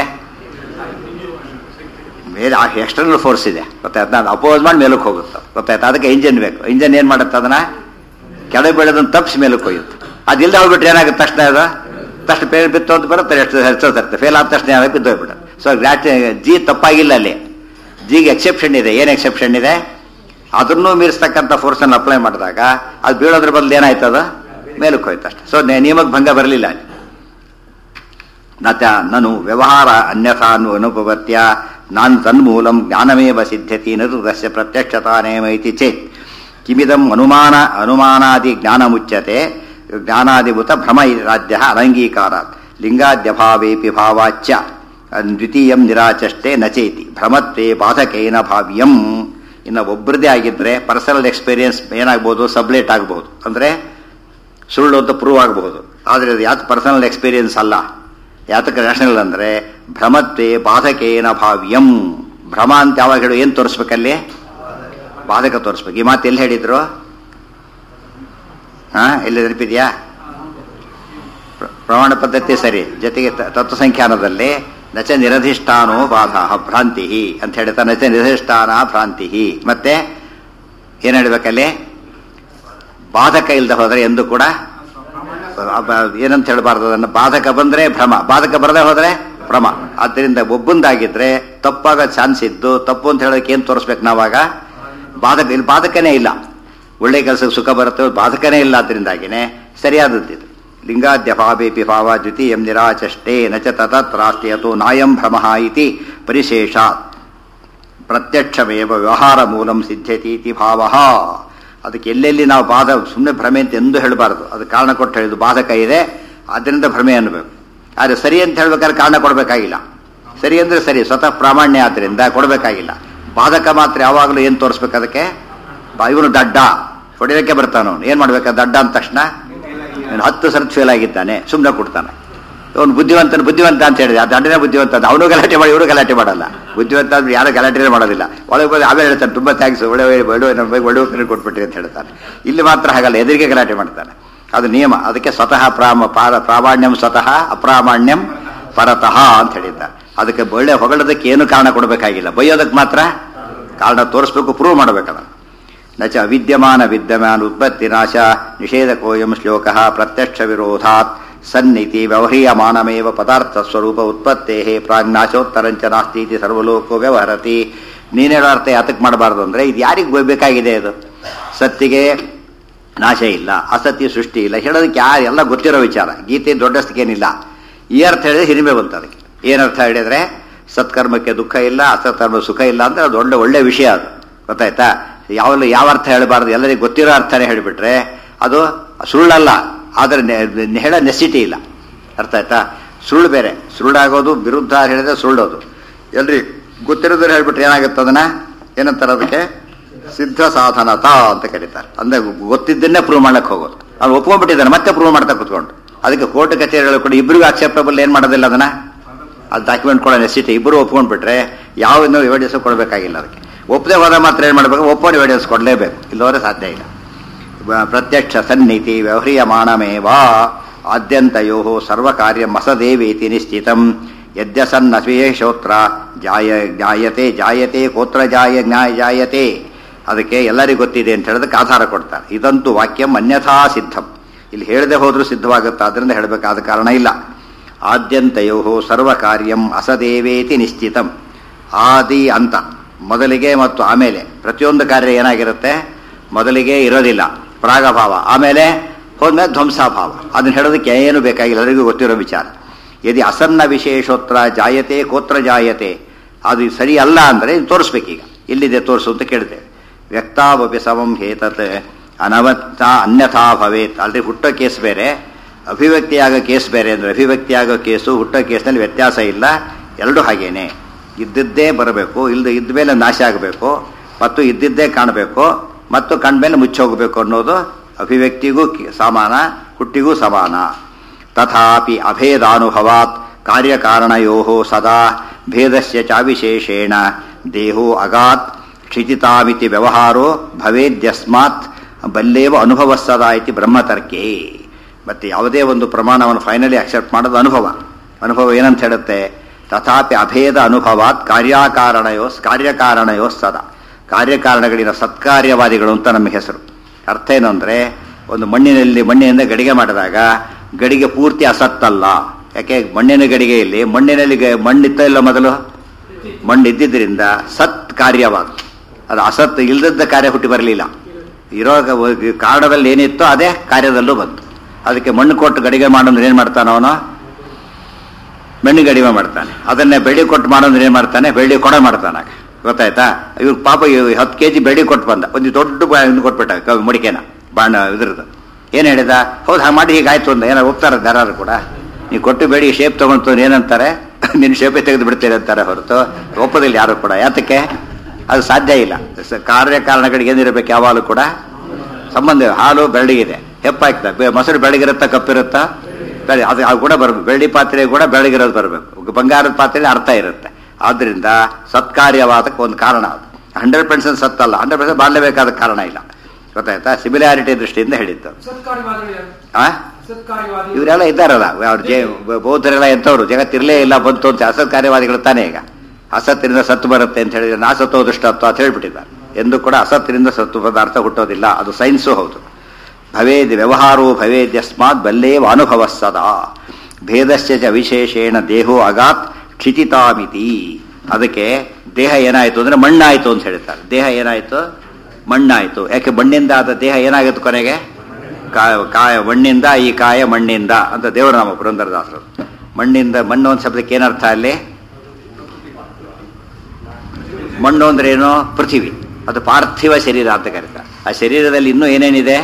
ಮೇಲೆ ಎಕ್ಸ್ಟರ್ನಲ್ ಫೋರ್ಸ್ ಇದೆ ಗೊತ್ತಾಯ್ತು ನಾನು ಅಪೋಸ್ ಮಾಡಿ ಮೇಲಕ್ಕೆ ಹೋಗುತ್ತೆ ಗೊತ್ತಾಯ್ತು ಅದಕ್ಕೆ ಇಂಜನ್ ಬೇಕು ಇಂಜನ್ ಏನು ಮಾಡುತ್ತೆ ಅದನ್ನ ಕೆಳಗೆ ಬೀಳೋದನ್ನ ತಪ್ಪಿಸಿ ಮೇಲಕ್ಕೆ ಹೋಗುತ್ತೆ ಅದಿಲ್ಲದೆ ಹೋಗ್ಬಿಟ್ರೆ ಏನಾಗುತ್ತೆ ತಕ್ಷಣ ಅದು ತಕ್ಷಣ ಪೇರ್ ಬಿತ್ತು ಅಂತ ಬರುತ್ತೆ ಎಷ್ಟು ಹೆಚ್ಚು ತರುತ್ತೆ ಫೇಲ್ ಆದ ತಕ್ಷಣ ಏನಾಗುತ್ತೆ ಬಿದ್ದು ಹೋಗ್ಬಿಡುತ್ತೆ ಸೊ ಗ್ರಾಟ್ ಜಿ ತಪ್ಪಾಗಿಲ್ಲ ಅಲ್ಲಿ ಜಿಗೆ ಎಕ್ಸೆಪ್ಷನ್ ಇದೆ ಏನು ಎಕ್ಸೆಪ್ಷನ್ ಇದೆ ಅದನ್ನು ಮೀರಿಸ್ತಕ್ಕಂಥ ಫೋರ್ಸನ್ನು ಅಪ್ಲೈ ಮಾಡಿದಾಗ ಅದು ಬೀಳೋದ್ರ ಬದಲು ಏನಾಯ್ತು ಅದು ಮೇಲಕ್ಕೆ ಹೋಯ್ತು ಅಷ್ಟೇ ಸೊ ನಿಯಮಕ್ಕೆ ಭಂಗ ಬರಲಿಲ್ಲ ಅಲ್ಲಿ ನಚ ನನು ವ್ಯವಹಾರ ಅನ್ಯಥಾ ಅನುಪವತ್ಯ ನಾನ್ ತನ್ಮೂಲಂ ಜ್ಞಾನಮೇವ ಸಿದ್ಧತಿ ನೃತಸ್ಯ ಪ್ರತ್ಯಕ್ಷತಾ ನೇಮ ಇತಿ ಚೇತ್ ಕಿಮಿದಂ ಅನುಮಾನ ಅನುಮಾನಾದಿ ಜ್ಞಾನ ಮುಚ್ಯತೆ ಜ್ಞಾನಾದಿಭೂತ ಭ್ರಮ ರಾಜ್ಯ ಅನಂಗೀಕಾರ ಲಿಂಗಾದ್ಯಭಾವೇಪಿ ಭಾವಾಚ್ಯ ದ್ವಿತೀಯಂ ನಿರಾಚಷ್ಟೇ ನಚೇತಿ ಭ್ರಮತ್ವೇ ಬಾಧಕೇನ ಭಾವ್ಯಂ ಇನ್ನು ಒಬ್ಬರದೇ ಆಗಿದ್ರೆ ಪರ್ಸನಲ್ ಎಕ್ಸ್ಪೀರಿಯನ್ಸ್ ಏನಾಗ್ಬೋದು ಸಬ್ಲೇಟ್ ಆಗ್ಬೋದು ಅಂದರೆ ಸುಳ್ಳು ಅಂತ ಪ್ರೂವ್ ಆಗಬಹುದು ಆದರೆ ಅದು ಯಾಕೆ ಪರ್ಸನಲ್ ಎಕ್ಸ್ಪೀರಿಯನ್ಸ್ ಅಲ್ಲ ಯಾತಕ್ಕೆ ರ್ಯಾಷನಲ್ ಅಂದರೆ ಭ್ರಮತ್ವೇ ಬಾಧಕೇನ ಭಾವ್ಯಂ ಭ್ರಮ ಅಂತ ಯಾವಾಗ ಹೇಳು ಏನು ತೋರಿಸ್ಬೇಕಲ್ಲಿ ಬಾಧಕ ತೋರಿಸ್ಬೇಕು ಈ ಮಾತು ಎಲ್ಲಿ ಹೇಳಿದ್ರು ಹಾ ಎಲ್ಲಿ ನೆನಪಿದೆಯಾ ಪ್ರಮಾಣ ಪದ್ಧತಿ ಸರಿ ಜೊತೆಗೆ ತತ್ವ ಸಂಖ್ಯಾನದಲ್ಲಿ ನಚ ನಿರಧಿಷ್ಠಾನೋ ಬಾಧ ಭ್ರಾಂತಿ ಅಂತ ಹೇಳ್ತಾ ನಚ ನಿರಧಿಷ್ಠಾನ ಭ್ರಾಂತಿ ಮತ್ತೆ ಏನ್ ಹೇಳ್ಬೇಕಲ್ಲಿ ಬಾಧಕ ಇಲ್ಲದೆ ಹೋದರೆ ಎಂದು ಕೂಡ ಏನಂತ ಹೇಳಬಾರ್ದು ಅದನ್ನು ಬಾಧಕ ಬಂದ್ರೆ ಭ್ರಮ ಬಾಧಕ ಬರದೆ ಹೋದ್ರೆ ಭ್ರಮ ಆದ್ದರಿಂದ ಒಬ್ಬಂದಾಗಿದ್ರೆ ತಪ್ಪಾಗ ಚಾನ್ಸ್ ಇದ್ದು ತಪ್ಪು ಅಂತ ಹೇಳೋಕೆ ಏನು ತೋರಿಸ್ಬೇಕು ನಾವಾಗ ಬಾಧಕ ಇಲ್ಲಿ ಬಾಧಕನೇ ಇಲ್ಲ ಒಳ್ಳೆ ಕೆಲಸಕ್ಕೆ ಸುಖ ಬರುತ್ತೆ ಬಾಧಕನೇ ಇಲ್ಲ ಅದರಿಂದಾಗಿನೇ ಸರಿಯಾದದ್ದಿದು ಲಿಂಗಾದ್ಯಭಾವೇಪಿ ಭಾವ ದ್ವಿತೀಯಂ ನಿರಾಚಷ್ಟೇ ನಚ ತತತ್ರಾಸ್ತಿ ಅಥೋ ನಾಯಂ ಭ್ರಮ ಇತಿ ಪರಿಶೇಷಾತ್ ಪ್ರತ್ಯಕ್ಷಮೇವ ವ್ಯವಹಾರ ಮೂಲಂ ಸಿದ್ಧತೀತಿ ಭಾವ ಅದಕ್ಕೆ ಎಲ್ಲೆಲ್ಲಿ ನಾವು ಬಾಧ ಸುಮ್ಮನೆ ಭ್ರಮೆ ಅಂತ ಎಂದು ಹೇಳಬಾರದು ಅದು ಕಾರಣ ಕೊಟ್ಟು ಹೇಳಿದ್ದು ಬಾಧಕ ಇದೆ ಅದರಿಂದ ಭ್ರಮೆ ಅನ್ನಬೇಕು ಆದರೆ ಸರಿ ಅಂತ ಹೇಳ್ಬೇಕಾದ್ರೆ ಕಾರಣ ಕೊಡಬೇಕಾಗಿಲ್ಲ ಸರಿ ಅಂದರೆ ಸರಿ ಸ್ವತಃ ಪ್ರಾಮಾಣ್ಯ ಆದ್ದರಿಂದ ಕೊಡಬೇಕಾಗಿಲ್ಲ ಬಾಧಕ ಮಾತ್ರ ಯಾವಾಗಲೂ ಏನು ತೋರಿಸ್ಬೇಕು ಅದಕ್ಕೆ ಇವನು ದಡ್ಡ ಹೊಡೆಯೋಕ್ಕೆ ಬರ್ತಾನ ಅವನು ಏನು ಮಾಡ್ಬೇಕು ದಡ್ಡ ಅಂದ ತಕ್ಷಣ ಇವನು ಹತ್ತು ಸರ್ತ್ ಫೇಲ್ ಆಗಿದ್ದಾನೆ ಸುಮ್ಮನೆ ಕೊಡ್ತಾನೆ ಅವನು ಬುದ್ಧಿವಂತನ ಬುದ್ಧಿವಂತ ಅಂತ ಹೇಳಿದೆ ಆ ದಡ್ಡನೇ ಬುದ್ಧಿವಂತ ಅವನು ಗಲಾಟೆ ಮಾಡಿ ಇವರು ಗಲಾಟೆ ಮಾಡಲ್ಲ ಬುದ್ಧಿವಂತ ಅಂದ್ರೆ ಯಾರು ಗಲಾಟೆ ಮಾಡೋದಿಲ್ಲ ಒಳಗೆ ಬಂದು ಆಮೇಲೆ ಹೇಳ್ತಾನೆ ತುಂಬ ಥ್ಯಾಂಕ್ಸ್ ಒಳ್ಳೆ ಒಳ್ಳೆ ನಮ್ಮ ಬಗ್ಗೆ ಒಳ್ಳೆ ಕರೆ ಕೊಟ್ಬಿಟ್ರಿ ಅಂತ ಹೇಳ್ತಾನೆ ಇಲ್ಲಿ ಮಾತ್ರ ಹಾಗಲ್ಲ ಎದುರಿಗೆ ಗಲಾಟೆ ಮಾಡ್ತಾನೆ ಅದು ನಿಯಮ ಅದಕ್ಕೆ ಸ್ವತಃ ಪ್ರಾಮ ಪಾರ ಪ್ರಾಮಾಣ್ಯಂ ಸ್ವತಃ ಅಪ್ರಾಮಾಣ್ಯಂ ಪರತಃ ಅಂತ ಹೇಳಿದ್ದ ಅದಕ್ಕೆ ಒಳ್ಳೆ ಹೊಗಳೋದಕ್ಕೆ ಏನು ಕಾರಣ ಕೊಡಬೇಕಾಗಿಲ್ಲ ಬೈಯೋದಕ್ಕೆ ಮಾತ್ರ ಕಾರಣ ತೋರಿಸ್ಬೇಕು ಪ್ರೂವ್ ಮಾಡಬೇಕಲ್ಲ ನಚ ಅವಿದ್ಯಮಾನ ವಿದ್ಯಮಾನ ಉತ್ಪತ್ತಿ ನಾಶ ನಿಷೇಧಕೋಯಂ ಶ್ಲೋಕ ಪ್ರತ್ಯಕ್ಷ ವಿರೋಧಾತ್ ಸನ್ನಿತಿ ವ್ಯವಹ್ರಿಯಮಾನಮೇವ ಪದಾರ್ಥ ಸ್ವರೂಪ ಉತ್ಪತ್ತೇ ಪ್ರಾಜ್ಞಾಶೋತ್ತರಂಚ ನಾಸ್ತಿ ಇತಿ ಸರ್ವಲೋಕೋ ವ್ಯವಹರತಿ ನೀನು ಹೇಳೋ ಅರ್ಥ ಯಾತಕ್ಕೆ ಮಾಡಬಾರ್ದು ಅಂದರೆ ಇದು ಯಾರಿಗೆ ಬೇಕಾಗಿದೆ ಇದು ಸತ್ತಿಗೆ ನಾಶ ಇಲ್ಲ ಅಸತ್ಯ ಸೃಷ್ಟಿ ಇಲ್ಲ ಹೇಳೋದಕ್ಕೆ ಯಾರು ಎಲ್ಲ ಗೊತ್ತಿರೋ ವಿಚಾರ ಗೀತೆ ದೊಡ್ಡಸ್ತಿಗೇನಿಲ್ಲ ಈ ಅರ್ಥ ಹೇಳಿದ್ರೆ ಹಿರಿಮೆ ಬಂತು ಅದಕ್ಕೆ ಏನರ್ಥ ಹೇಳಿದ್ರೆ ಸತ್ಕರ್ಮಕ್ಕೆ ದುಃಖ ಇಲ್ಲ ಅಸತ್ಕರ್ಮ ಸುಖ ಇಲ್ಲ ಅಂದ್ರೆ ಅದು ಒಳ್ಳೆ ಒಳ್ಳೆ ವಿಷಯ ಅದು ಗೊತ್ತಾಯ್ತಾ ಯಾವಲ್ಲ ಯಾವ ಅರ್ಥ ಹೇಳಬಾರ್ದು ಎಲ್ಲರಿಗೂ ಗೊತ್ತಿರೋ ಅರ್ಥನೇ ಹೇಳಿಬಿಟ್ರೆ ಅದು ಸುಳ್ಳಲ್ಲ ಆದರೆ ಹೇಳೋ ನೆಸಿಟಿ ಇಲ್ಲ ಅರ್ಥ ಆಯ್ತಾ ಸುಳ್ಳು ಬೇರೆ ಸುಳ್ಳಾಗೋದು ವಿರುದ್ಧ ಹೇಳಿದ್ರೆ ಸುಳ್ಳೋದು ಎಲ್ರಿ ಗೊತ್ತಿರೋದ್ರೆ ಹೇಳ್ಬಿಟ್ರೆ ಏನಾಗುತ್ತೆ ಅದನ್ನ ಏನಂತಾರೆ ಅದಕ್ಕೆ ಸಿದ್ಧ ಸಾಧನತ ಅಂತ ಕರೀತಾರೆ ಅಂದ್ರೆ ಗೊತ್ತಿದ್ದನ್ನೇ ಪ್ರೂವ್ ಮಾಡಕ್ಕೆ ಹೋಗೋದು ಅವ್ನು ಒಪ್ಕೊಂಡ್ಬಿಟ್ಟಿದ್ದಾನೆ ಮತ್ತೆ ಪ್ರೂವ್ ಮಾಡ್ತಾ ಕುತ್ಕೊಂಡು ಅದಕ್ಕೆ ಕೋರ್ಟ್ ಕಚೇರಿಗಳು ಕೂಡ ಇಬ್ಬರಿಗೂ ಅಕ್ಸೆಪ್ಟಬಲ್ ಏನು ಮಾಡೋದಿಲ್ಲ ಅದನ್ನ ಅದು ಡಾಕ್ಯುಮೆಂಟ್ ಕೊಡೋ ನೆಸಿಟಿ ಇಬ್ಬರು ಒಪ್ಕೊಂಡ್ಬಿಟ್ರೆ ಯಾವ ಎವಿಡೆನ್ಸ್ ಕೊಡಬೇಕಾಗಿಲ್ಲ ಅದಕ್ಕೆ ಒಪ್ಪದೆ ಹೋದ ಮಾತ್ರ ಏನು ಮಾಡಬೇಕು ಒಪ್ಪೋನ್ ಎವಿಡೆನ್ಸ್ ಕೊಡಲೇಬೇಕು ಇಲ್ಲವರೆ ಸಾಧ್ಯ ಇಲ್ಲ ಪ್ರತ್ಯಕ್ಷ ಸನ್ನಿತಿ ವ್ಯವಹ್ರಿಯಮಾಣಮೇವ ಆದ್ಯಂತಯೋ ಸರ್ವಕಾರ್ಯ ಮಸದೇವೇತಿ ನಿಶ್ಚಿತಂ ಯದ್ಯಸನ್ನ ಸ್ವೇಶೋತ್ರ ಜಾಯ ಜಾಯತೆ ಜಾಯತೆ ಕೋತ್ರ ಜಾಯ ಜ್ಞಾಯ ಜಾಯತೆ ಅದಕ್ಕೆ ಎಲ್ಲರಿಗೂ ಗೊತ್ತಿದೆ ಅಂತ ಹೇಳೋದಕ್ಕೆ ಆಧಾರ ಕೊಡ್ತಾರೆ ಇದಂತೂ ವಾಕ್ಯಂ ಅನ್ಯಥಾ ಸಿದ್ಧಂ ಇಲ್ಲಿ ಹೇಳದೆ ಹೋದ್ರೂ ಸಿದ್ಧವಾಗುತ್ತೆ ಅದರಿಂದ ಹೇಳಬೇಕಾದ ಕಾರಣ ಇಲ್ಲ ಆದ್ಯಂತಯೋ ಸರ್ವಕಾರ್ಯಂ ಅಸದೇವೇತಿ ನಿಶ್ಚಿತಂ ಆದಿ ಅಂತ ಮೊದಲಿಗೆ ಮತ್ತು ಆಮೇಲೆ ಪ್ರತಿಯೊಂದು ಕಾರ್ಯ ಏನಾಗಿರುತ್ತೆ ಮೊದಲಿಗೆ ಇರೋದಿಲ್ಲ ಪ್ರಾಗಭಾವ ಆಮೇಲೆ ಹೋದ್ಮೇಲೆ ಧ್ವಂಸಾಭಾವ ಅದನ್ನ ಹೇಳೋದಕ್ಕೆ ಏನು ಬೇಕಾಗಿಲ್ಲ ಎಲ್ಲರಿಗೂ ಗೊತ್ತಿರೋ ವಿಚಾರ ಯದಿ ಅಸನ್ನ ವಿಶೇಷೋತ್ರ ಜಾಯತೆ ಕೋತ್ರ ಜಾಯತೆ ಅದು ಸರಿ ಅಲ್ಲ ಅಂದರೆ ತೋರಿಸ್ಬೇಕೀಗ ಎಲ್ಲಿದೆ ತೋರಿಸು ಅಂತ ಕೇಳ್ತೇವೆ ವ್ಯಕ್ತಾವಪಿ ಸಮಂ ಹೇತತ್ ಅನವತ್ತ ಅನ್ಯಥಾ ಭವೇತ್ ಅಲ್ಲಿ ಹುಟ್ಟೋ ಕೇಸ್ ಬೇರೆ ಅಭಿವ್ಯಕ್ತಿಯಾಗೋ ಕೇಸ್ ಬೇರೆ ಅಂದರೆ ಅಭಿವ್ಯಕ್ತಿಯಾಗೋ ಕೇಸು ಹುಟ್ಟೋ ಕೇಸ್ನಲ್ಲಿ ವ್ಯತ್ಯಾಸ ಇಲ್ಲ ಎರಡು ಹಾಗೇನೆ ಇದ್ದಿದ್ದೇ ಬರಬೇಕು ಇಲ್ದ ಇದ್ದ ಮೇಲೆ ನಾಶ ಆಗಬೇಕು ಮತ್ತು ಇದ್ದಿದ್ದೇ ಕಾಣಬೇಕು ಮತ್ತು ಕಂಡ್ಮೇಲೆ ಮುಚ್ಚೋಗಬೇಕು ಅನ್ನೋದು ಅಭಿವ್ಯಕ್ತಿಗೂ ಕಿ- ಸಮಾನ ಹುಟ್ಟಿಗೂ ಸಮಾನ ತಥಾಪಿ ಅಭೇದಾನುಭವಾತ್ ಕಾರ್ಯಕಾರಣಯೋ ಸದಾ ಭೇದಸ್ಯ ಚಾವಿಶೇಷೇಣ ದೇಹೋ ಅಗಾತ್ ಕ್ಷಿತಿತಾಮಿತಿ ವ್ಯವಹಾರೋ ಭವೇದ್ಯಸ್ಮಾತ್ ಬಲ್ಲೇವ ಅನುಭವ ಸದಾ ಇತಿ ಬ್ರಹ್ಮತರ್ಕೆ ಮತ್ತೆ ಯಾವುದೇ ಒಂದು ಪ್ರಮಾಣವನ್ನು ಫೈನಲಿ ಅಕ್ಸೆಪ್ಟ್ ಮಾಡೋದು ಅನುಭವ ಅನುಭವ ಏನಂತ ಹೇಳುತ್ತೆ ತಥಾಪಿ ಅಭೇದ ಅನುಭವಾತ್ ಕಾರ್ಯಕಾರಣಯೋಸ್ ಕಾರ್ಯಕಾರಣಯೋಸ್ ಸದಾ ಕಾರ್ಯಕಾರಣಗಳಿನ ಸತ್ಕಾರ್ಯವಾದಿಗಳು ಅಂತ ನಮ್ಮ ಹೆಸರು ಅರ್ಥ ಏನು ಅಂದರೆ ಒಂದು ಮಣ್ಣಿನಲ್ಲಿ ಮಣ್ಣಿನಿಂದ ಗಡಿಗೆ ಮಾಡಿದಾಗ ಗಡಿಗೆ ಪೂರ್ತಿ ಅಸತ್ತಲ್ಲ ಯಾಕೆ ಮಣ್ಣಿನ ಗಡಿಗೆಯಲ್ಲಿ ಮಣ್ಣಿನಲ್ಲಿ ಗ- ಮಣ್ಣಿತ್ತ ಇಲ್ಲ ಮೊದಲು ಮಣ್ಣು ಇದ್ದಿದ್ದರಿಂದ ಸತ್ ಕಾರ್ಯವಾದ ಅದು ಅಸತ್ ಇಲ್ದದ್ದ ಕಾರ್ಯ ಹುಟ್ಟಿ ಬರಲಿಲ್ಲ ಇರೋ ಗ- ಕಾರಣದಲ್ಲಿ ಏನಿತ್ತೋ ಅದೇ ಕಾರ್ಯದಲ್ಲೂ ಬಂತು ಅದಕ್ಕೆ ಮಣ್ಣು ಕೊಟ್ಟು ಗಡಿಗೆ ಮಾಡೋದ್ರೆ ಏನು ಮಾಡ್ತಾನೆ ಅವನು ಮಣ್ಣು ಗಡಿಗೆ ಮಾಡ್ತಾನೆ ಅದನ್ನೇ ಬೆಳ್ಳಿ ಕೊಟ್ಟು ಮಾಡೋದ್ರೆ ಏನು ಮಾಡ್ತಾನೆ ಬೆಳ್ಳಿ ಕೊಡ ಮಾಡ್ತಾನೆ ಆಗ. ಗೊತ್ತಾಯ್ತಾ ಇವ್ರು ಪಾಪ ಇವ್ ಹತ್ತು ಕೆ ಜಿ ಬೆಳ್ಳಿ ಕೊಟ್ಟು ಬಂದ ಒಂದು ದೊಡ್ಡ ಬಾ- ಇದು ಕೊಟ್ಬಿಟ್ಟ ಕ- ಮಡಿಕೆನ ಬಾಣ ಇದ್ರದ್ದು ಏನು ಹೇಳಿದ ಹೌದು ಹಾಗೆ ಮಾಡಿ ಹೀಗಾಯ್ತು ಅಂದ ಏನೋ ಹೋಗ್ತಾರೆ ಯಾರು ಕೂಡ ನೀವು ಕೊಟ್ಟು ಬೇಡಿ ಶೇಪ್ ತಗೊಂತು ಏನಂತಾರೆ ನಿನ್ನ ಶೇಪೇ ತೆಗೆದು ಬಿಡ್ತೀರಿ ಅಂತಾರೆ ಹೊರತು ಒಪ್ಪದಿಲ್ಲ ಯಾರು ಕೂಡ ಯಾತಕ್ಕೆ ಅದು ಸಾಧ್ಯ ಇಲ್ಲ ಸ- ಕಾರ್ಯಕಾರಣಗಳಿಗೆ ಏನಿರಬೇಕು ಯಾವಾಗಲೂ ಕೂಡ ಸಂಬಂಧ ಇದೆ. ಹಾಲು ಬೆಳ್ಳಗಿದೆ ಹೆಪ್ಪಾಗ್ತದೆ ಬೆ- ಮೊಸರು ಬೆಳಗಿರುತ್ತಾ ಕಪ್ಪಿರುತ್ತಾ ಬೆಳೆ ಅದು ಅದು ಕೂಡ ಬರಬೇಕು ಬೆಳ್ಳಿ ಪಾತ್ರೆ ಕೂಡ ಬೆಳಗಿರೋದು ಬರಬೇಕು ಬಂಗಾರದ ಪಾತ್ರೆಯಲ್ಲಿ ಅರ್ಥ ಇರುತ್ತೆ ಆದ್ರಿಂದ ಸತ್ಕಾರ್ಯವಾದಕ್ಕೆ ಒಂದು ಕಾರಣ ಅದು ಹಂಡ್ರೆಡ್ ಪರ್ಸೆಂಟ್ ಸತ್ತಲ್ಲ ಹಂಡ್ರೆಡ್ ಪರ್ಸೆಂಟ್ ಮಾಡಲೇಬೇಕಾದ ಕಾರಣ ಇಲ್ಲ ಗೊತ್ತಾಯ್ತಾ ಸಿಮಿಲಾರಿಟಿ ದೃಷ್ಟಿಯಿಂದ ಹೇಳಿದ್ದು ಸತ್ಕಾರ್ಯವಾದಿಗಳು ಯಾರು ಆ ಸತ್ಕಾರ್ಯವಾದಿ ಇವರೆಲ್ಲ ಇದ್ದಾರಲ್ಲ ಅವ್ರ ಜೇ ಬೌದ್ಧರೆಲ್ಲ ಎಂಥವ್ರು ಜಗತ್ತಿರಲೇ ಇಲ್ಲ ಬಂತು ಅಂತ ಅಸತ್ ಕಾರ್ಯವಾದಿಗಳು ತಾನೇ ಈಗ ಅಸತ್ತಿನಿಂದ ಸತ್ತು ಬರುತ್ತೆ ಅಂತ ಹೇಳಿದ್ರೆ ನಾ ಸತ್ತೋ ದುಷ್ಟತ್ವ ಅಂತ ಹೇಳ್ಬಿಟ್ಟಿದ್ದಾರೆ ಎಂದು ಕೂಡ ಅಸತ್ತಿನಿಂದ ಸತ್ತು ಪದಾರ್ಥ ಹುಟ್ಟೋದಿಲ್ಲ ಅದು ಸೈನ್ಸು ಹೌದು ಭವೇದ್ ವ್ಯವಹಾರೋ ಭವೇದ್ಯಸ್ಮಾತ್ ಬಲ್ಲೇವ ಅನುಭವ ಸದಾ ಭೇದಸ್ಯ ಚ ವಿಶೇಷೇಣ ದೇಹೋ ಅಗಾತ್ ಕ್ಷಿತಿತಾಮಿತಿ ಅದಕ್ಕೆ ದೇಹ ಏನಾಯಿತು ಅಂದ್ರೆ ಮಣ್ಣಾಯಿತು ಅಂತ ಹೇಳ್ತಾರೆ ದೇಹ ಏನಾಯಿತು ಮಣ್ಣಾಯಿತು ಯಾಕೆ ಮಣ್ಣಿಂದ ಆದ ದೇಹ ಏನಾಗಿತ್ತು ಕೊನೆಗೆ ಕಾಯ ಕಾಯ ಮಣ್ಣಿಂದ ಈ ಕಾಯ ಮಣ್ಣಿಂದ ಅಂತ ದೇವರ ನಾಮ ಪುರಂದರದಾಸರು ಮಣ್ಣಿಂದ ಮಣ್ಣು ಒಂದು ಶಬ್ದಕ್ಕೆ ಏನರ್ಥ ಅಲ್ಲಿ ಮಣ್ಣು ಅಂದ್ರೆ ಏನು ಪೃಥಿವಿ ಅದು ಪಾರ್ಥಿವ ಶರೀರ ಅಂತ ಕರೀತಾರೆ ಆ ಶರೀರದಲ್ಲಿ ಇನ್ನೂ ಏನೇನಿದೆ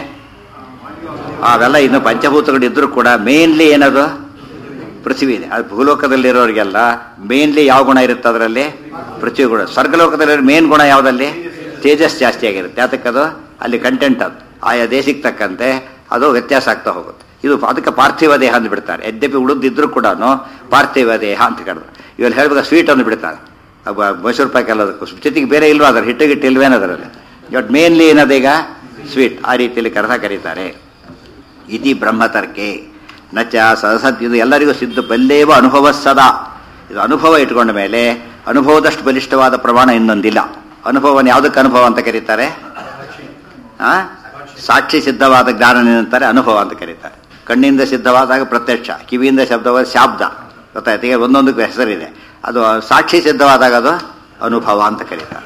ಅವೆಲ್ಲ ಇನ್ನು ಪಂಚಭೂತಗಳು ಇದ್ರೂ ಕೂಡ ಮೇನ್ಲಿ ಏನದು ಪೃಥ್ವಿ ಇದೆ ಅದು ಭೂಲೋಕದಲ್ಲಿರೋರಿಗೆಲ್ಲ ಮೇನ್ಲಿ ಯಾವ ಗುಣ ಇರುತ್ತೆ ಅದರಲ್ಲಿ ಪೃಥ್ವಿ ಗುಣ ಸ್ವರ್ಗಲೋಕದಲ್ಲಿರೋ ಮೇನ್ ಗುಣ ಯಾವುದಲ್ಲಿ ತೇಜಸ್ ಜಾಸ್ತಿ ಆಗಿರುತ್ತೆ ಅದಕ್ಕದು ಅಲ್ಲಿ ಕಂಟೆಂಟ್ ಅದು ಆಯಾ ದೇಶಕ್ಕೆ ತಕ್ಕಂತೆ ಅದು ವ್ಯತ್ಯಾಸ ಆಗ್ತಾ ಹೋಗುತ್ತೆ ಇದು ಅದಕ್ಕೆ ಪಾರ್ಥಿವ ದೇಹ ಅಂತ ಬಿಡ್ತಾರೆ ಯದ್ಯಪಿ ಉಳಿದಿದ್ರು ಕೂಡ ಪಾರ್ಥಿವ ದೇಹ ಅಂತ ಕರೆದು ಇವೆಲ್ಲ ಹೇಳ್ಬೇಕು ಸ್ವೀಟ್ ಅಂತ ಬಿಡ್ತಾರೆ ಅಬ್ಬ ಮೈಸೂರು ಪಾಕ್ ಎಲ್ಲದಕ್ಕೂ ಜೊತೆಗೆ ಬೇರೆ ಇಲ್ವಾ ಅದ್ರ ಹಿಟ್ಟು ಗಿಟ್ಟು ಇಲ್ವೇನು ಅದರಲ್ಲಿ ಬಟ್ ಮೇನ್ಲಿ ಏನದೀಗ ಸ್ವೀಟ್ ಆ ರೀತಿಯಲ್ಲಿ ಕರೆದ ಕರೀತಾರೆ ಇತಿ ಬ್ರಹ್ಮತರ್ಕೆ ನಚ ಸದಸತ್ ಇದು ಎಲ್ಲರಿಗೂ ಸಿದ್ಧ ಬಲ್ಲೇವ ಅನುಭವ ಸದಾ ಇದು ಅನುಭವ ಇಟ್ಕೊಂಡ ಮೇಲೆ ಅನುಭವದಷ್ಟು ಬಲಿಷ್ಠವಾದ ಪ್ರಮಾಣ ಇನ್ನೊಂದಿಲ್ಲ ಅನುಭವವನ್ನು ಯಾವುದಕ್ಕೆ ಅನುಭವ ಅಂತ ಕರೀತಾರೆ ಆ? ಸಾಕ್ಷಿ ಸಿದ್ಧವಾದ ಜ್ಞಾನ ಏನಂತಾರೆ ಅನುಭವ ಅಂತ ಕರೀತಾರೆ ಕಣ್ಣಿಂದ ಸಿದ್ಧವಾದಾಗ ಪ್ರತ್ಯಕ್ಷ ಕಿವಿಯಿಂದ ಶಬ್ದವಾದ ಶಾಬ್ದ ಗೊತ್ತಾಯ್ತು ಈಗ ಒಂದೊಂದಕ್ಕೂ ಹೆಸರಿದೆ ಅದು ಸಾಕ್ಷಿ ಸಿದ್ಧವಾದಾಗ ಅದು ಅನುಭವ ಅಂತ ಕರೀತಾರೆ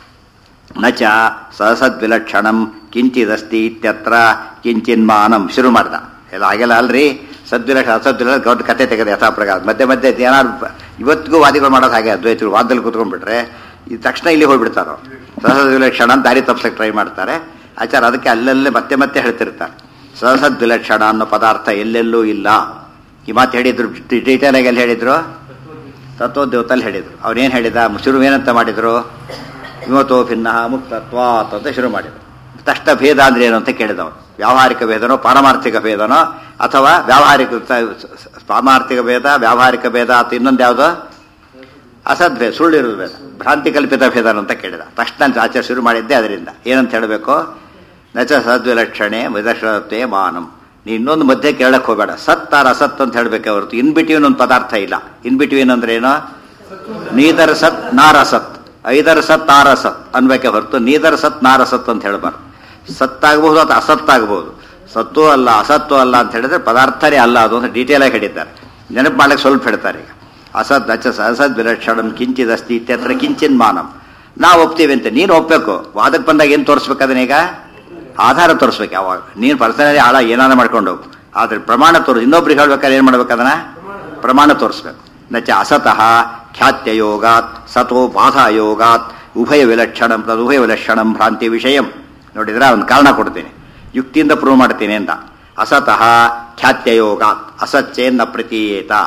ನಚ ಸಸದ್ವಿಲಕ್ಷಣಂ ಕಿಂಚಿದಸ್ತಿ ಇತ್ಯತ್ರ ಕಿಂಚಿನ್ಮಾನಂ ಶುರು ಮಾಡ್ದ ಎಲ್ಲ ಹಾಗೆಲ್ಲ ಅಲ್ರಿ ಸದ್ವಿಲಕ್ಷಣ ಅಸದ್ವಿಲಕ್ಷಣ ದೊಡ್ಡ ಕತೆ ತೆಗೆದು ಯಥಾ ಪ್ರಕಾರ ಮಧ್ಯೆ ಮಧ್ಯೆ ಏನಾದ್ರು ಇವತ್ತಿಗೂ ವಾದಿಗಳು ಮಾಡೋದು ಹಾಗೆ ಅದ್ವೈತರು ವಾದದಲ್ಲಿ ಕೂತ್ಕೊಂಡ್ಬಿಟ್ರೆ ಈ ತಕ್ಷಣ ಇಲ್ಲಿ ಹೋಗ್ಬಿಡ್ತಾರೋ ಸಹಸದ್ವಿಲಕ್ಷಣ ಅಂತ ದಾರಿ ತಪ್ಸಕ್ಕೆ ಟ್ರೈ ಮಾಡ್ತಾರೆ ಆಚಾರ ಅದಕ್ಕೆ ಅಲ್ಲಲ್ಲೇ ಮತ್ತೆ ಮತ್ತೆ ಹೇಳ್ತಿರ್ತಾರೆ ಸಹಸದ್ವಿಲಕ್ಷಣ ಅನ್ನೋ ಪದಾರ್ಥ ಎಲ್ಲೆಲ್ಲೂ ಇಲ್ಲ ಈ ಮಾತು ಹೇಳಿದ್ರು ಡೀಟೇಲ್ ಆಗಿ ಎಲ್ಲಿ ಹೇಳಿದ್ರು ತತ್ವೋದ್ಯೋತಲ್ಲಿ ಹೇಳಿದ್ರು ಅವನೇನು ಹೇಳಿದ ಶುರು ಏನಂತ ಮಾಡಿದ್ರು ವಿಮತೋ ಭಿನ್ನ ಮುಕ್ತತ್ವಾತ್ ಅಂತ ಶುರು ಮಾಡಿದ್ರು ತಕ್ಷಣ ಭೇದ ಅಂದ್ರೆ ಏನು ಅಂತ ಕೇಳಿದವನು ವ್ಯಾವಹಾರಿಕ ಭೇದನೋ ಪಾರಮಾರ್ಥಿಕ ಭೇದನೋ ಅಥವಾ ವ್ಯಾವಹಾರಿಕ ಪಾರಮಾರ್ಥಿಕ ಭೇದ ವ್ಯಾವಹಾರಿಕ ಭೇದ ಅಥವಾ ಇನ್ನೊಂದು ಯಾವುದು ಅಸದ್ಭೇದ ಸುಳ್ಳಿರೋದು ಭೇದ ಭ್ರಾಂತಿ ಕಲ್ಪಿತ ಭೇದ ಅಂತ ಕೇಳಿದ ತಕ್ಷಣ ಆಚಾರ ಶುರು ಮಾಡಿದ್ದೆ ಅದರಿಂದ ಏನಂತ ಹೇಳಬೇಕು ನಚ ಸದ್ವಿಲಕ್ಷಣೆ ವಿದಕ್ಷಣತ್ವೇ ಮಾನಂ ನೀ ಇನ್ನೊಂದು ಮಧ್ಯೆ ಕೇಳಕ್ ಹೋಗಬೇಡ ಸತ್ ಆರ್ ಅಸತ್ ಅಂತ ಹೇಳ್ಬೇಕೆ ಹೊರತು ಇನ್ ಬಿಟ್ವೀನ್ ಒಂದು ಪದಾರ್ಥ ಇಲ್ಲ ಇನ್ ಬಿಟ್ವೀನ್ ಅಂದ್ರೆ ಏನು ನೀದರ್ ಸತ್ ನಾರಸತ್ ಐದರ್ ಸತ್ ಆರಸತ್ ಅನ್ಬೇಕೆ ಹೊರತು ನೀದರ್ ಸತ್ ನಾರಸತ್ ಅಂತ ಹೇಳಬಾರ್ದು ಸತ್ತಾಗಬಹುದು ಅಥವಾ ಅಸತ್ತಾಗಬಹುದು ಸತ್ತು ಅಲ್ಲ ಅಸತ್ತು ಅಲ್ಲ ಅಂತ ಹೇಳಿದ್ರೆ ಪದಾರ್ಥನೇ ಅಲ್ಲ ಅದು ಅಂತ ಡೀಟೇಲ್ ಆಗಿ ಹೇಳಿದ್ದಾರೆ ನೆನಪು ಮಾಡ್ಲಿಕ್ಕೆ ಸ್ವಲ್ಪ ಹೇಳ್ತಾರೆ ಈಗ ಅಸತ್ ಅಚ ಅಸದ್ ವಿಲಕ್ಷಣಂ ಕಿಂಚಿದಸ್ತಿ ಇತ್ಯತ್ರ ಕಿಂಚಿನ್ ಮಾನಂ ನಾವು ಒಪ್ತೀವಿ ಅಂತ ನೀನು ಒಪ್ಬೇಕು ವಾದಕ್ಕೆ ಬಂದಾಗ ಏನು ತೋರಿಸ್ಬೇಕು ಅದನ್ನೀಗ ಆಧಾರ ತೋರಿಸ್ಬೇಕು ಯಾವಾಗ ನೀನು ಪರ್ಸನಲಿ ಹಾಳ ಏನಾರ ಮಾಡ್ಕೊಂಡು ಹೋಗು ಆದ್ರೆ ಪ್ರಮಾಣ ತೋರಿಸ್ ಇನ್ನೊಬ್ರಿಗೆ ಹೇಳ್ಬೇಕಾದ್ರೆ ಏನು ಮಾಡ್ಬೇಕು ಅದನ್ನ ಪ್ರಮಾಣ ತೋರಿಸ್ಬೇಕು ನಚ ಅಸತಃ ಖ್ಯಾತ್ಯಯೋಗಾತ್ ಸತೋ ಬಾಧಾಯೋಗಾತ್ ಉಭಯ ವಿಲಕ್ಷಣಂ ತದ್ ಉಭಯ ವಿಲಕ್ಷಣಂ ಭ್ರಾಂತಿ ವಿಷಯಂ ನೋಡಿದ್ರೆ ಒಂದು ಕಾರಣ ಕೊಡ್ತೀನಿ ಯುಕ್ತಿಯಿಂದ ಪ್ರೂವ್ ಮಾಡ್ತೀನಿ ಅಂತ ಅಸತಃ ಖ್ಯಾತ್ಯಯೋಗಾತ್ ಅಸಚ್ಚೇನ್ನ ಪ್ರತೀಯೇತ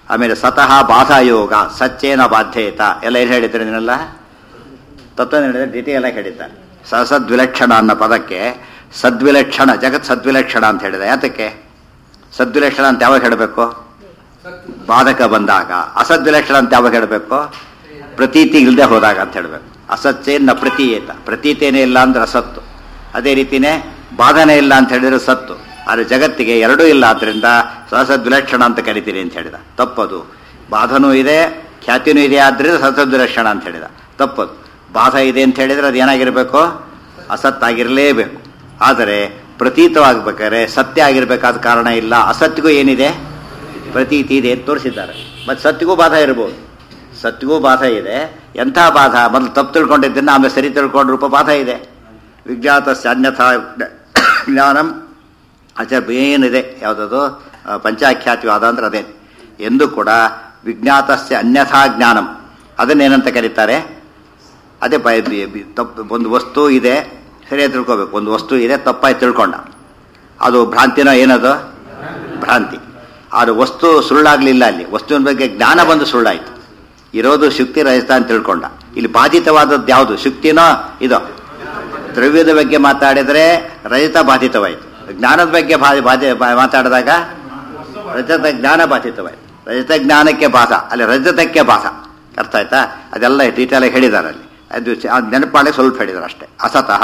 ಆಮೇಲೆ ಸತಃ ಬಾಧಾಯೋಗ ಸಚ್ಚೇನ ಬಾಧ್ಯೇತ ಎಲ್ಲ ಏನು ಹೇಳಿದ್ರೆ ನೀನೆಲ್ಲ ತತ್ವ ಹೇಳಿದ್ರೆ ದ್ವಿತೀಯ ಎಲ್ಲ ಹೇಳಿದ್ದಾರೆ ಸಸದ್ವಿಲಕ್ಷಣ ಅನ್ನೋ ಪದಕ್ಕೆ ಸದ್ವಿಲಕ್ಷಣ ಜಗತ್ ಸದ್ವಿಲಕ್ಷಣ ಅಂತ ಹೇಳಿದೆ ಯಾತಕ್ಕೆ ಸದ್ವಿಲಕ್ಷಣ ಅಂತ ಯಾವಾಗ ಹೇಳಬೇಕು ಸತ್ತು ಬಾಧಕ ಬಂದಾಗ ಅಸದ್ವಿಲಕ್ಷಣ ಅಂತ ಯಾವಾಗ ಹೇಳಬೇಕು ಪ್ರತೀತಿ ಇಲ್ಲದೆ ಹೋದಾಗ ಅಂತ ಹೇಳಬೇಕು ಅಸತ್ಯೇನ ಪ್ರತೀಯೇತ ಪ್ರತೀತೇನೇ ಇಲ್ಲ ಅಂದ್ರೆ ಅಸತ್ತು ಅದೇ ರೀತಿನೇ ಬಾಧನೆ ಇಲ್ಲ ಅಂತ ಹೇಳಿದ್ರೆ ಸತ್ತು ಆದರೆ ಜಗತ್ತಿಗೆ ಎರಡೂ ಇಲ್ಲ ಆದ್ರಿಂದ ಸಸದ್ವಿಲಕ್ಷಣ ಅಂತ ಕರಿತೀರಿ ಅಂತ ಹೇಳಿದ ತಪ್ಪದು ಬಾಧನೂ ಇದೆ ಖ್ಯಾತಿನೂ ಇದೆ ಆದ್ರಿಂದ ಸಸದ್ವಿಲಕ್ಷಣ ಅಂತ ಹೇಳಿದ ತಪ್ಪದು ಬಾಧ ಇದೆ ಅಂತ ಹೇಳಿದ್ರೆ ಅದು ಏನಾಗಿರಬೇಕು ಅಸತ್ತಾಗಿರಲೇಬೇಕು ಆದರೆ ಪ್ರತೀತವಾಗಬೇಕಾದ್ರೆ ಸತ್ಯ ಆಗಿರ್ಬೇಕಾದ ಕಾರಣ ಇಲ್ಲ ಅಸತ್ಯಗೂ ಏನಿದೆ ಪ್ರತೀತಿ ಇದೆ ಅಂತ ತೋರಿಸಿದ್ದಾರೆ ಮತ್ತು ಸತ್ಯಗೂ ಬಾಧ ಇರ್ಬೋದು ಸತ್ಯಗೂ ಬಾಧ ಇದೆ ಎಂಥ ಬಾಧ ಮೊದಲು ತಪ್ಪು ತಿಳ್ಕೊಂಡಿದ್ದನ್ನು ಆಮೇಲೆ ಸರಿ ತಿಳ್ಕೊಂಡ ರೂಪ ಬಾಧ ಇದೆ ವಿಜ್ಞಾತ ಅನ್ಯಥಾ ಜ್ಞಾನಂ ಆಚಾರ ಏನಿದೆ ಯಾವುದದು ಆ, ಪಂಚಾಖ್ಯಾತಿವಾದ ಅಂದ್ರೆ ಅದೇ ಎಂದು ಕೂಡ ವಿಜ್ಞಾತಸ್ಯ ಅನ್ಯಥಾ ಜ್ಞಾನಂ ಅದನ್ನೇನಂತ ಕರೀತಾರೆ ಅದೇ ಬ ಬಿ- ಬಿ- ತಪ್ಪು ಒಂದು ವಸ್ತು ಇದೆ ಸರಿಯಾಗಿ ತಿಳ್ಕೊಬೇಕು ಒಂದು ವಸ್ತು ಇದೆ ತಪ್ಪಾಗಿ ತಿಳ್ಕೊಂಡ ಅದು ಭ್ರಾಂತಿನೋ ಏನದು ಭ್ರಾಂತಿ ಅದು ವಸ್ತು ಸುಳ್ಳಾಗ್ಲಿಲ್ಲ ಅಲ್ಲಿ ವಸ್ತುವಿನ ಬಗ್ಗೆ ಜ್ಞಾನ ಬಂದು ಸುಳ್ಳಾಯ್ತು ಇರೋದು ಶುಕ್ತಿ ರಹಿತ ಅಂತ ತಿಳ್ಕೊಂಡ ಇಲ್ಲಿ ಬಾಧಿತವಾದದ್ದು ಯಾವುದು ಶುಕ್ತಿನೋ ಇದೋ ದ್ರವ್ಯದ ಬಗ್ಗೆ ಮಾತಾಡಿದ್ರೆ ರಜತ ಬಾಧಿತವಾಯಿತು ಜ್ಞಾನದ ಬಗ್ಗೆ ಬಾ- ಬಾಧಿ ಬಾ- ಮಾತಾಡಿದಾಗ ರಜತ ಜ್ಞಾನ ಬಾಧಿತವಾಯಿತು ರಜತ ಜ್ಞಾನಕ್ಕೆ ಬಾಧ ಅಲ್ಲಿ ರಜತಕ್ಕೆ ಬಾಧ ಅರ್ಥ ಆಯ್ತಾ ಅದೆಲ್ಲ ಡೀಟೇಲ್ ಆಗಿ ಹೇಳಿದ್ದಾರೆ ಅಲ್ಲಿ ಅದು ಚ- ಅದು ನೆನಪು ಮಾಡಿ ಸ್ವಲ್ಪ ಹೇಳಿದ್ದಾರೆ ಅಷ್ಟೇ ಅಸತಃ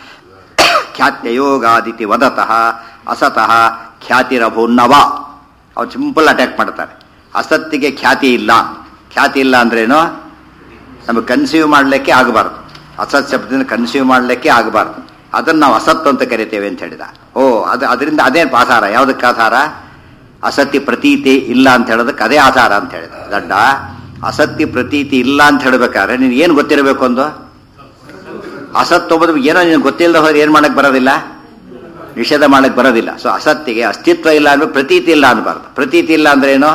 ಖ್ಯಾತ್ಯಯೋಗಾದಿತಿ ವದತಃ ಅಸತಃ ಖ್ಯಾತಿರಭೂನ್ನವ ಅವ್ರು ಸಿಂಪಲ್ ಅಟ್ಯಾಕ್ ಮಾಡ್ತಾರೆ ಅಸತ್ತಿಗೆ ಖ್ಯಾತಿ ಇಲ್ಲ ಖ್ಯಾತಿ ಇಲ್ಲ ಅಂದ್ರೇನು ನಮಗೆ ಕನ್ಸ್ಯೂಮ್ ಮಾಡಲಿಕ್ಕೆ ಆಗಬಾರ್ದು ಅಸತ್ ಶಬ್ದದಿಂದ ಕನ್ಸ್ಯೂಮ್ ಮಾಡಲಿಕ್ಕೆ ಆಗಬಾರ್ದು ಅದನ್ನು ನಾವು ಅಸತ್ತು ಅಂತ ಕರಿತೇವೆ ಅಂತ ಹೇಳಿದ ಓ ಅದು ಅದರಿಂದ ಅದೇನು ಆಧಾರ ಯಾವುದಕ್ಕೆ ಆಧಾರ ಅಸತ್ಯ ಪ್ರತೀತಿ ಇಲ್ಲ ಅಂತ ಹೇಳೋದಕ್ಕೆ ಅದೇ ಆಧಾರ ಅಂತ ಹೇಳಿದ ಗಡ್ಡ ಅಸತ್ಯ ಪ್ರತೀತಿ ಇಲ್ಲ ಅಂತ ಹೇಳ್ಬೇಕಾದ್ರೆ ನೀನು ಏನು ಗೊತ್ತಿರಬೇಕು ಒಂದು ಅಸತ್ ಒಬ್ಬದು ಏನೋ ನೀನು ಗೊತ್ತಿಲ್ಲದ ಹೋದ್ರೆ ಏನು ಮಾಡಕ್ಕೆ ಬರೋದಿಲ್ಲ ನಿಷೇಧ ಮಾಡಕ್ಕೆ ಬರೋದಿಲ್ಲ ಸೊ ಅಸತ್ತಿಗೆ ಅಸ್ತಿತ್ವ ಇಲ್ಲ ಅಂದ್ರೆ ಪ್ರತೀತಿ ಇಲ್ಲ ಅನ್ಬಾರ್ದು ಪ್ರತೀತಿ ಇಲ್ಲ ಅಂದ್ರೆ ಏನು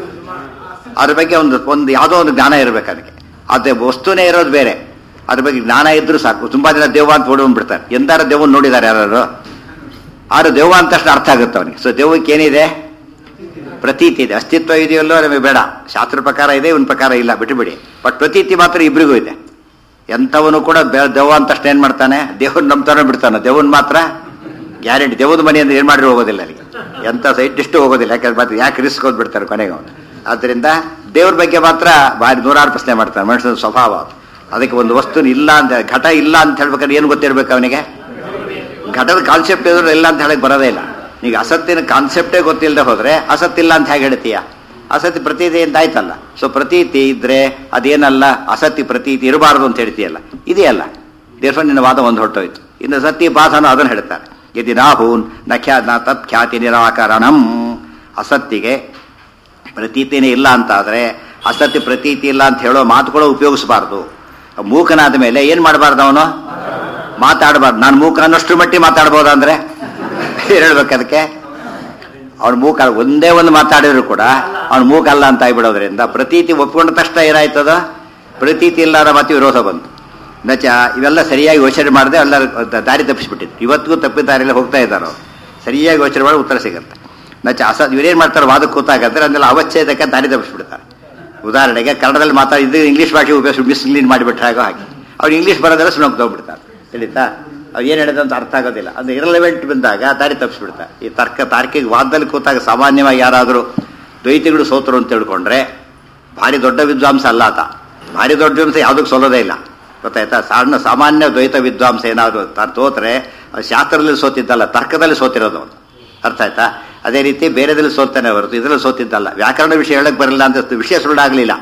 ಅದ್ರ ಬಗ್ಗೆ ಒಂದು ಒಂದು ಯಾವುದೋ ಒಂದು ಜ್ಞಾನ ಇರಬೇಕು ಅದಕ್ಕೆ ಅದೇ ವಸ್ತುನೇ ಇರೋದು ಬೇರೆ ಅದ್ರ ಬಗ್ಗೆ ಜ್ಞಾನ ಇದ್ರೂ ಸಾಕು ತುಂಬಾ ಜನ ದೆವ್ವ ಅಂತ ಓಡ್ಬಿಡ್ತಾರೆ ಎಂತಾರ ದೆವ್ವನ್ ನೋಡಿದ್ದಾರೆ ಯಾರು ಆರು ದೆವ್ವ ಅಂತ ತಕ್ಷಣ ಅರ್ಥ ಆಗುತ್ತೆ ಅವನಿಗೆ ಸೊ ದೆವ್ವಕ್ಕೆ ಏನಿದೆ ಪ್ರತೀತಿ ಇದೆ ಅಸ್ತಿತ್ವ ಇದೆಯಲ್ಲೋ ನಮಗೆ ಬೇಡ ಶಾಸ್ತ್ರ ಪ್ರಕಾರ ಇದೆ ಇವನ್ ಪ್ರಕಾರ ಇಲ್ಲ ಬಿಟ್ಟುಬಿಡಿ ಬಟ್ ಪ್ರತೀತಿ ಮಾತ್ರ ಇಬ್ರಿಗೂ ಇದೆ ಎಂಥವನು ಕೂಡ ಬೆ- ದೆವ್ವ ಅಂತ ತಕ್ಷಣ ಏನ್ ಮಾಡ್ತಾನೆ ದೇವ್ರನ್ನ ನಂಬ್ತಾನೆ ಬಿಡ್ತಾನೆ ದೇವನ್ ಮಾತ್ರ ಗ್ಯಾರಂಟಿ ದೇವದ ಮನೆ ಅಂದ್ರೆ ಏನ್ ಮಾಡಿದ್ರು ಹೋಗೋದಿಲ್ಲ ಅಲ್ಲಿ ಎಂಥ ಸೈಂಟಿಸ್ಟು ಹೋಗೋದಿಲ್ಲ ಯಾಕಂದ್ರೆ ಮತ್ತೆ ಯಾಕೆ ರಿಸ್ಕ್ ಬಿಡ್ತಾರೆ ಕೊನೆಗೆ ಅವನು ಆದ್ದರಿಂದ ದೇವ್ರ ಬಗ್ಗೆ ಮಾತ್ರ ಭಾರಿ ನೂರಾರು ಪ್ರಶ್ನೆ ಮಾಡ್ತಾನೆ ಮನುಷ್ಯನ ಸ್ವಭಾವ ಅದು. ಅದಕ್ಕೆ ಒಂದು ವಸ್ತು ಇಲ್ಲ ಅಂತ ಘಟ ಇಲ್ಲ ಅಂತ ಹೇಳ್ಬೇಕಾದ್ರೆ ಏನು ಗೊತ್ತಿರ್ಬೇಕು ಅವನಿಗೆ ಘಟದ ಕಾನ್ಸೆಪ್ಟ್ ಇದ್ರೆ ಇಲ್ಲ ಅಂತ ಹೇಳಕ್ ಬರೋದೇ ಇಲ್ಲ ಈಗ ಅಸತ್ತಿನ ಕಾನ್ಸೆಪ್ಟೇ ಗೊತ್ತಿಲ್ಲದೆ ಹೋದ್ರೆ ಅಸತ್ತಿಲ್ಲ ಅಂತ ಹೇಗೆ ಹೇಳ್ತೀಯ ಅಸತ್ಯ ಪ್ರತೀತಿ ಅಂತ ಆಯ್ತಲ್ಲ ಸೊ ಪ್ರತೀತಿ ಇದ್ರೆ ಅದೇನಲ್ಲ ಅಸತ್ಯ ಪ್ರತೀತಿ ಇರಬಾರದು ಅಂತ ಹೇಳ್ತೀಯಲ್ಲ ಇದೆಯಲ್ಲ ದೇರ್ಫೋನ್ ನಿನ್ನ ವಾದ ಒಂದು ಹೊರಟೋಯ್ತು ಇನ್ನು ಸತ್ಯ ಬಾಧನ ಅದನ್ನು ಹೇಳ್ತಾರೆ ಯದಿ ನಾಹೂನ್ ನ ಖ್ಯಾ ನ ತತ್ ಖ್ಯಾತಿ ನಿರಾಕರಣಂ ಅಸತ್ತಿಗೆ ಪ್ರತೀತಿನೇ ಇಲ್ಲ ಅಂತ ಆದ್ರೆ ಅಸತ್ಯ ಪ್ರತೀತಿ ಇಲ್ಲ ಅಂತ ಹೇಳೋ ಮಾತುಗಳು ಉಪಯೋಗಿಸಬಾರ್ದು ಮೂಕನಾದ ಮೇಲೆ ಏನ್ ಮಾಡಬಾರ್ದು ಅವನು ಮಾತಾಡಬಾರ್ದು ನಾನು ಮೂಕ ಅನ್ನೋಷ್ಟು ಮಟ್ಟಿ ಮಾತಾಡ್ಬೋದ ಅಂದ್ರೆ ಏನ್ ಹೇಳ್ಬೇಕು ಅದಕ್ಕೆ ಅವ್ನು ಮೂಕ ಒಂದೇ ಒಂದು ಮಾತಾಡಿದ್ರು ಕೂಡ ಅವ್ನು ಮೂಕ ಅಲ್ಲ ಅಂತ ಆಗ್ಬಿಡೋದ್ರಿಂದ ಪ್ರತೀತಿ ಒಪ್ಕೊಂಡ ತಕ್ಷಣ ಏನಾಯ್ತದ ಪ್ರತೀತಿ ಇಲ್ಲಾರ ಮತ್ತೆ ವಿರೋಧ ಬಂತು ನಚ ಇವೆಲ್ಲ ಸರಿಯಾಗಿ ಯೋಚನೆ ಮಾಡದೆ ಎಲ್ಲ ದಾರಿ ತಪ್ಪಿಸ್ಬಿಟ್ಟಿದ್ರು ಇವತ್ತಿಗೂ ತಪ್ಪಿದ ದಾರಿಯಲ್ಲಿ ಹೋಗ್ತಾ ಇದ್ದಾರೆ ಅವ್ರು ಸರಿಯಾಗಿ ಯೋಚನೆ ಮಾಡಿ ಉತ್ತರ ಸಿಗುತ್ತೆ ನಚ ಅಸ ಇವ್ರೇನ್ ಮಾಡ್ತಾರೆ ವಾದಕ್ಕೆ ಕೂತಾಗಂದ್ರೆ ಅದನ್ನೆಲ್ಲ ಅವಚ್ಛೇದಕ್ಕೆ ದಾರಿ ತಪ್ಪಿಸ್ಬಿಡ್ತಾರೆ ಉದಾಹರಣೆಗೆ ಕನ್ನಡದಲ್ಲಿ ಮಾತಾಡಿದ್ದು ಇಂಗ್ಲಿಷ್ ಭಾಷೆ ಉಪಯೋಗಿಸಿ ಮಿಸ್ಲೀನ್ ಮಾಡಿಬಿಟ್ರೆ ಆಗೋ ಹಾಗೆ ಅವ್ರು ಇಂಗ್ಲಿಷ್ ಬರೋದೆಲ್ಲ ಸುಮ್ಮನೆ ತಗೊಂಡ್ಬಿಡ್ತಾರೆ ತಿಳಿತಾ ಅವ್ರು ಏನು ಹೇಳಿದಂತ ಅರ್ಥ ಆಗೋದಿಲ್ಲ ಅದು ಇರಲೆವೆಂಟ್ ಬಂದಾಗ ದಾರಿ ತಪ್ಪಿಸ್ಬಿಡ್ತಾರೆ ಈ ತರ್ಕ ತಾರ್ಕಿಕ ವಾದದಲ್ಲಿ ಕೂತಾಗ ಸಾಮಾನ್ಯವಾಗಿ ಯಾರಾದರೂ ದ್ವೈತಿಗಳು ಸೋತರು ಅಂತ ತಿಳ್ಕೊಂಡ್ರೆ ಭಾರಿ ದೊಡ್ಡ ವಿದ್ವಾಂಸ ಅಲ್ಲ ಆತ ಭಾರಿ ದೊಡ್ಡ ವಿದ್ವಾಂಸ ಯಾವುದಕ್ಕೆ ಸೋಲೋದೇ ಇಲ್ಲ ಗೊತ್ತಾಯ್ತಾ ಸಣ್ಣ ಸಾಮಾನ್ಯ ದ್ವೈತ ವಿದ್ವಾಂಸ ಏನಾದ್ರು ತ- ತೋತ್ರೆ ಅದು ಶಾಸ್ತ್ರದಲ್ಲಿ ಸೋತಿದ್ದಲ್ಲ ತರ್ಕದಲ್ಲಿ ಸೋತಿರೋದು ಅವನು ಅರ್ಥ ಆಯ್ತಾ ಅದೇ ರೀತಿ ಬೇರೆದಲ್ಲಿ ಸೋತಾನೆ ಹೊರತು ಇದರಲ್ಲಿ ಸೋತಿದ್ದಲ್ಲ ವ್ಯಾಕರಣ ವಿಷಯ ಹೇಳಕ್ ಬರಲ್ಲ ಅಂತ ವಿಷಯ ಸುಳ್ಳಾಗ್ಲಿಲ್ಲ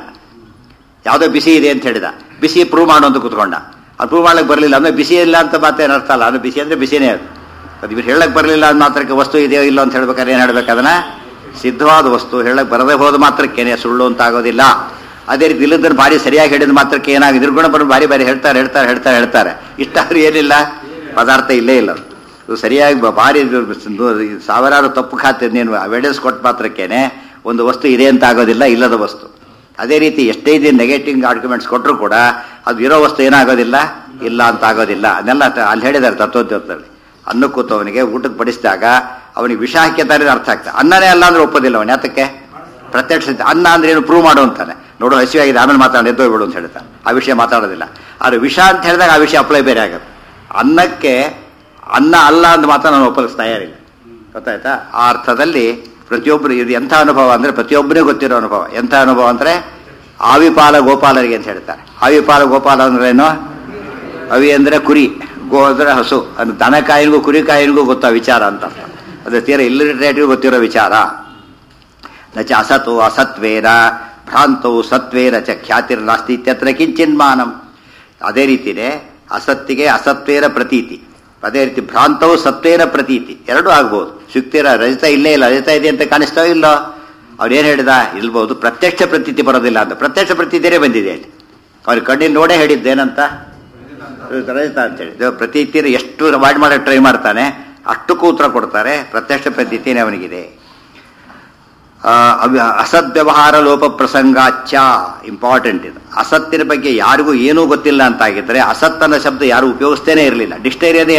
ಯಾವುದೋ ಬಿಸಿ ಇದೆ ಅಂತ ಹೇಳಿದ ಬಿಸಿ ಪ್ರೂವ್ ಮಾಡು ಅಂತ ಕೂತ್ಕೊಂಡ ಅದು ಪ್ರೂವ್ ಮಾಡ್ಲಿಕ್ಕೆ ಬರಲಿಲ್ಲ ಅಂದ್ರೆ ಬಿಸಿ ಇಲ್ಲ ಅಂತ ಮಾತೇನು ಅರ್ಥ ಅಲ್ಲ ಅದು ಬಿಸಿ ಅಂದ್ರೆ ಬಿಸಿನೇ ಅದು ಅದು ಇವ್ರು ಹೇಳಕ್ ಬರಲಿಲ್ಲ ಅಂದ ಮಾತ್ರಕ್ಕೆ ವಸ್ತು ಇದೆಯೋ ಇಲ್ಲೋ ಅಂತ ಹೇಳ್ಬೇಕಾದ್ರೆ ಏನು ಹೇಳ್ಬೇಕು ಅದನ್ನ ಸಿದ್ಧವಾದ ವಸ್ತು ಹೇಳಕ್ ಬರದೇ ಹೋದ ಮಾತ್ರಕ್ಕೇನೆ ಸುಳ್ಳು ಅಂತ ಆಗೋದಿಲ್ಲ ಅದೇ ರೀತಿ ಇಲ್ಲದನ್ನು ಭಾರಿ ಸರಿಯಾಗಿ ಹೇಳಿದ ಮಾತ್ರಕ್ಕೆ ಏನಾಗಿದೆ ನಿರ್ಗುಣ ಬರೋ ಭಾರಿ ಭಾರಿ ಹೇಳ್ತಾರೆ ಹೇಳ್ತಾರೆ ಹೇಳ್ತಾರೆ ಹೇಳ್ತಾರೆ ಇಷ್ಟಾದ್ರೂ ಏನಿಲ್ಲ ಪದಾರ್ಥ ಇಲ್ಲೇ ಇಲ್ಲ ಅದು. ಇದು ಸರಿಯಾಗಿ ಬ- ಭಾರಿ ಇದು ನೂ- ಸಾವಿರಾರು ತಪ್ಪು ಖಾತೆ ನೀನು ಅವೆಡೆನ್ಸ್ ಕೊಟ್ಟ ಮಾತ್ರಕ್ಕೇನೆ ಒಂದು ವಸ್ತು ಇದೆ ಅಂತ ಆಗೋದಿಲ್ಲ ಇಲ್ಲದ ವಸ್ತು ಅದೇ ರೀತಿ ಎಷ್ಟೇ ಇದೆ ನೆಗೆಟಿವ್ ಆರ್ಗ್ಯುಮೆಂಟ್ಸ್ ಕೊಟ್ಟರು ಕೂಡ ಅದು ಇರೋ ವಸ್ತು ಏನಾಗೋದಿಲ್ಲ ಇಲ್ಲ ಅಂತ ಆಗೋದಿಲ್ಲ ಅದನ್ನೆಲ್ಲ ತ- ಅಲ್ಲಿ ಹೇಳಿದ್ದಾರೆ ತತ್ವೋದ್ಯೋಗದಲ್ಲಿ ಅನ್ನ ಕೂತವನಿಗೆ ಊಟಕ್ಕೆ ಬಡಿಸಿದಾಗ ಅವನಿಗೆ ವಿಷ ಹಾಕ್ಯತಾರೆ ಅರ್ಥ ಆಗ್ತದೆ ಅನ್ನನೇ ಅಲ್ಲ ಅಂದ್ರೆ ಒಪ್ಪೋದಿಲ್ಲ ಅವನು ಯಾತಕ್ಕೆ ಪ್ರತ್ಯಕ್ಷ ಅನ್ನ ಅಂದ್ರೆ ಏನು ಪ್ರೂವ್ ಮಾಡು ಅಂತಾನೆ ನೋಡು ಹಸಿವಾಗಿದೆ ಆಮೇಲೆ ಮಾತಾಡ ಎದ್ದೋಗ್ಬಿಡು ಅಂತ ಹೇಳ್ತಾನೆ ಆ ವಿಷಯ ಮಾತಾಡೋದಿಲ್ಲ ಆದ್ರೆ ವಿಷ ಅಂತ ಹೇಳಿದಾಗ ಆ ವಿಷಯ ಅಪ್ಲೈ ಬೇರೆ ಆಗುತ್ತೆ ಅನ್ನಕ್ಕೆ ಅನ್ನ ಅಲ್ಲ ಅಂತ ಮಾತ್ರ ನಾನು ಒಪ್ಪಲಿಸ್ ತಯಾರಿಲ್ಲ ಗೊತ್ತಾಯ್ತಾ ಆ ಅರ್ಥದಲ್ಲಿ ಪ್ರತಿಯೊಬ್ಬರು ಇದು ಎಂಥ ಅನುಭವ ಅಂದರೆ ಪ್ರತಿಯೊಬ್ಬರಿಗೂ ಗೊತ್ತಿರೋ ಅನುಭವ ಎಂಥ ಅನುಭವ ಅಂದರೆ ಆವಿಪಾಲ ಗೋಪಾಲರಿಗೆ ಅಂತ ಹೇಳ್ತಾರೆ ಆವಿಪಾಲ ಗೋಪಾಲ ಅಂದ್ರೆ ಏನು ಅವಿ ಅಂದರೆ ಕುರಿ ಗೋ ಅಂದರೆ ಹಸು ಅದು ದನ ಕಾಯಿನಿಗೂ ಕುರಿ ಕಾಯಿನಿಗೂ ಗೊತ್ತಾ ವಿಚಾರ ಅಂತ ಅರ್ಥ ಅದು ತೀರಾ ಇಲ್ಲಿಟರೇಟಿವ್ ಗೊತ್ತಿರೋ ವಿಚಾರ ನ ಚ ಅಸತು ಅಸತ್ವೇನ ಭ್ರಾಂತವು ಸತ್ವೇನ ಚ ಖ್ಯಾತಿರ್ನಾಸ್ತಿ ಇತ್ಯತ್ರ ಕಿಂಚಿನ್ಮಾನಂ ಅದೇ ರೀತಿನೇ ಅಸತ್ತಿಗೆ ಅಸತ್ವೇನ ಪ್ರತೀತಿ ಅದೇ ರೀತಿ ಭ್ರಾಂತವು ಸತ್ವೇನ ಪ್ರತೀತಿ ಎರಡೂ ಆಗ್ಬೋದು ಶುಕ್ತಿರ ರಜತ ಇಲ್ಲೇ ಇಲ್ಲ ರಜತ ಇದೆ ಅಂತ ಕಾಣಿಸ್ತಾವ ಇಲ್ಲೋ ಅವ್ರೇನು ಹೇಳಿದ ಇಲ್ಬೋದು ಪ್ರತ್ಯಕ್ಷ ಪ್ರತೀತಿ ಬರೋದಿಲ್ಲ ಅಂತ ಪ್ರತ್ಯಕ್ಷ ಪ್ರತೀತಿನೇ ಬಂದಿದೆ ಅಲ್ಲಿ ಅವ್ರಿಗೆ ಕಣ್ಣಿನ ನೋಡೇ ಹೇಳಿದ್ದೇನಂತ ರಜತ ಅಂತೇಳಿ ಇದು ಪ್ರತೀತಿನ ಎಷ್ಟು ಅವಾಯ್ಡ್ ಮಾಡಕ್ಕೆ ಟ್ರೈ ಮಾಡ್ತಾನೆ ಅಷ್ಟಕ್ಕೂ ಉತ್ತರ ಕೊಡ್ತಾರೆ ಪ್ರತ್ಯಕ್ಷ ಪ್ರತೀತಿನೇ ಅವನಿಗಿದೆ ಆ, ಅವ್ಯ- ಅಸದ್ವ್ಯವಹಾರ ಲೋಪ ಪ್ರಸಂಗಾಚ್ಯ ಇಂಪಾರ್ಟೆಂಟ್ ಇದು ಅಸತ್ತಿನ ಬಗ್ಗೆ ಯಾರಿಗೂ ಏನೂ ಗೊತ್ತಿಲ್ಲ ಅಂತಾಗಿದ್ರೆ ಅಸತ್ ಅನ್ನೋ ಶಬ್ದ ಯಾರು ಉಪಯೋಗಿಸ್ತೇನೆ ಇರಲಿಲ್ಲ ಡಿಕ್ಷನರಿಯದೇ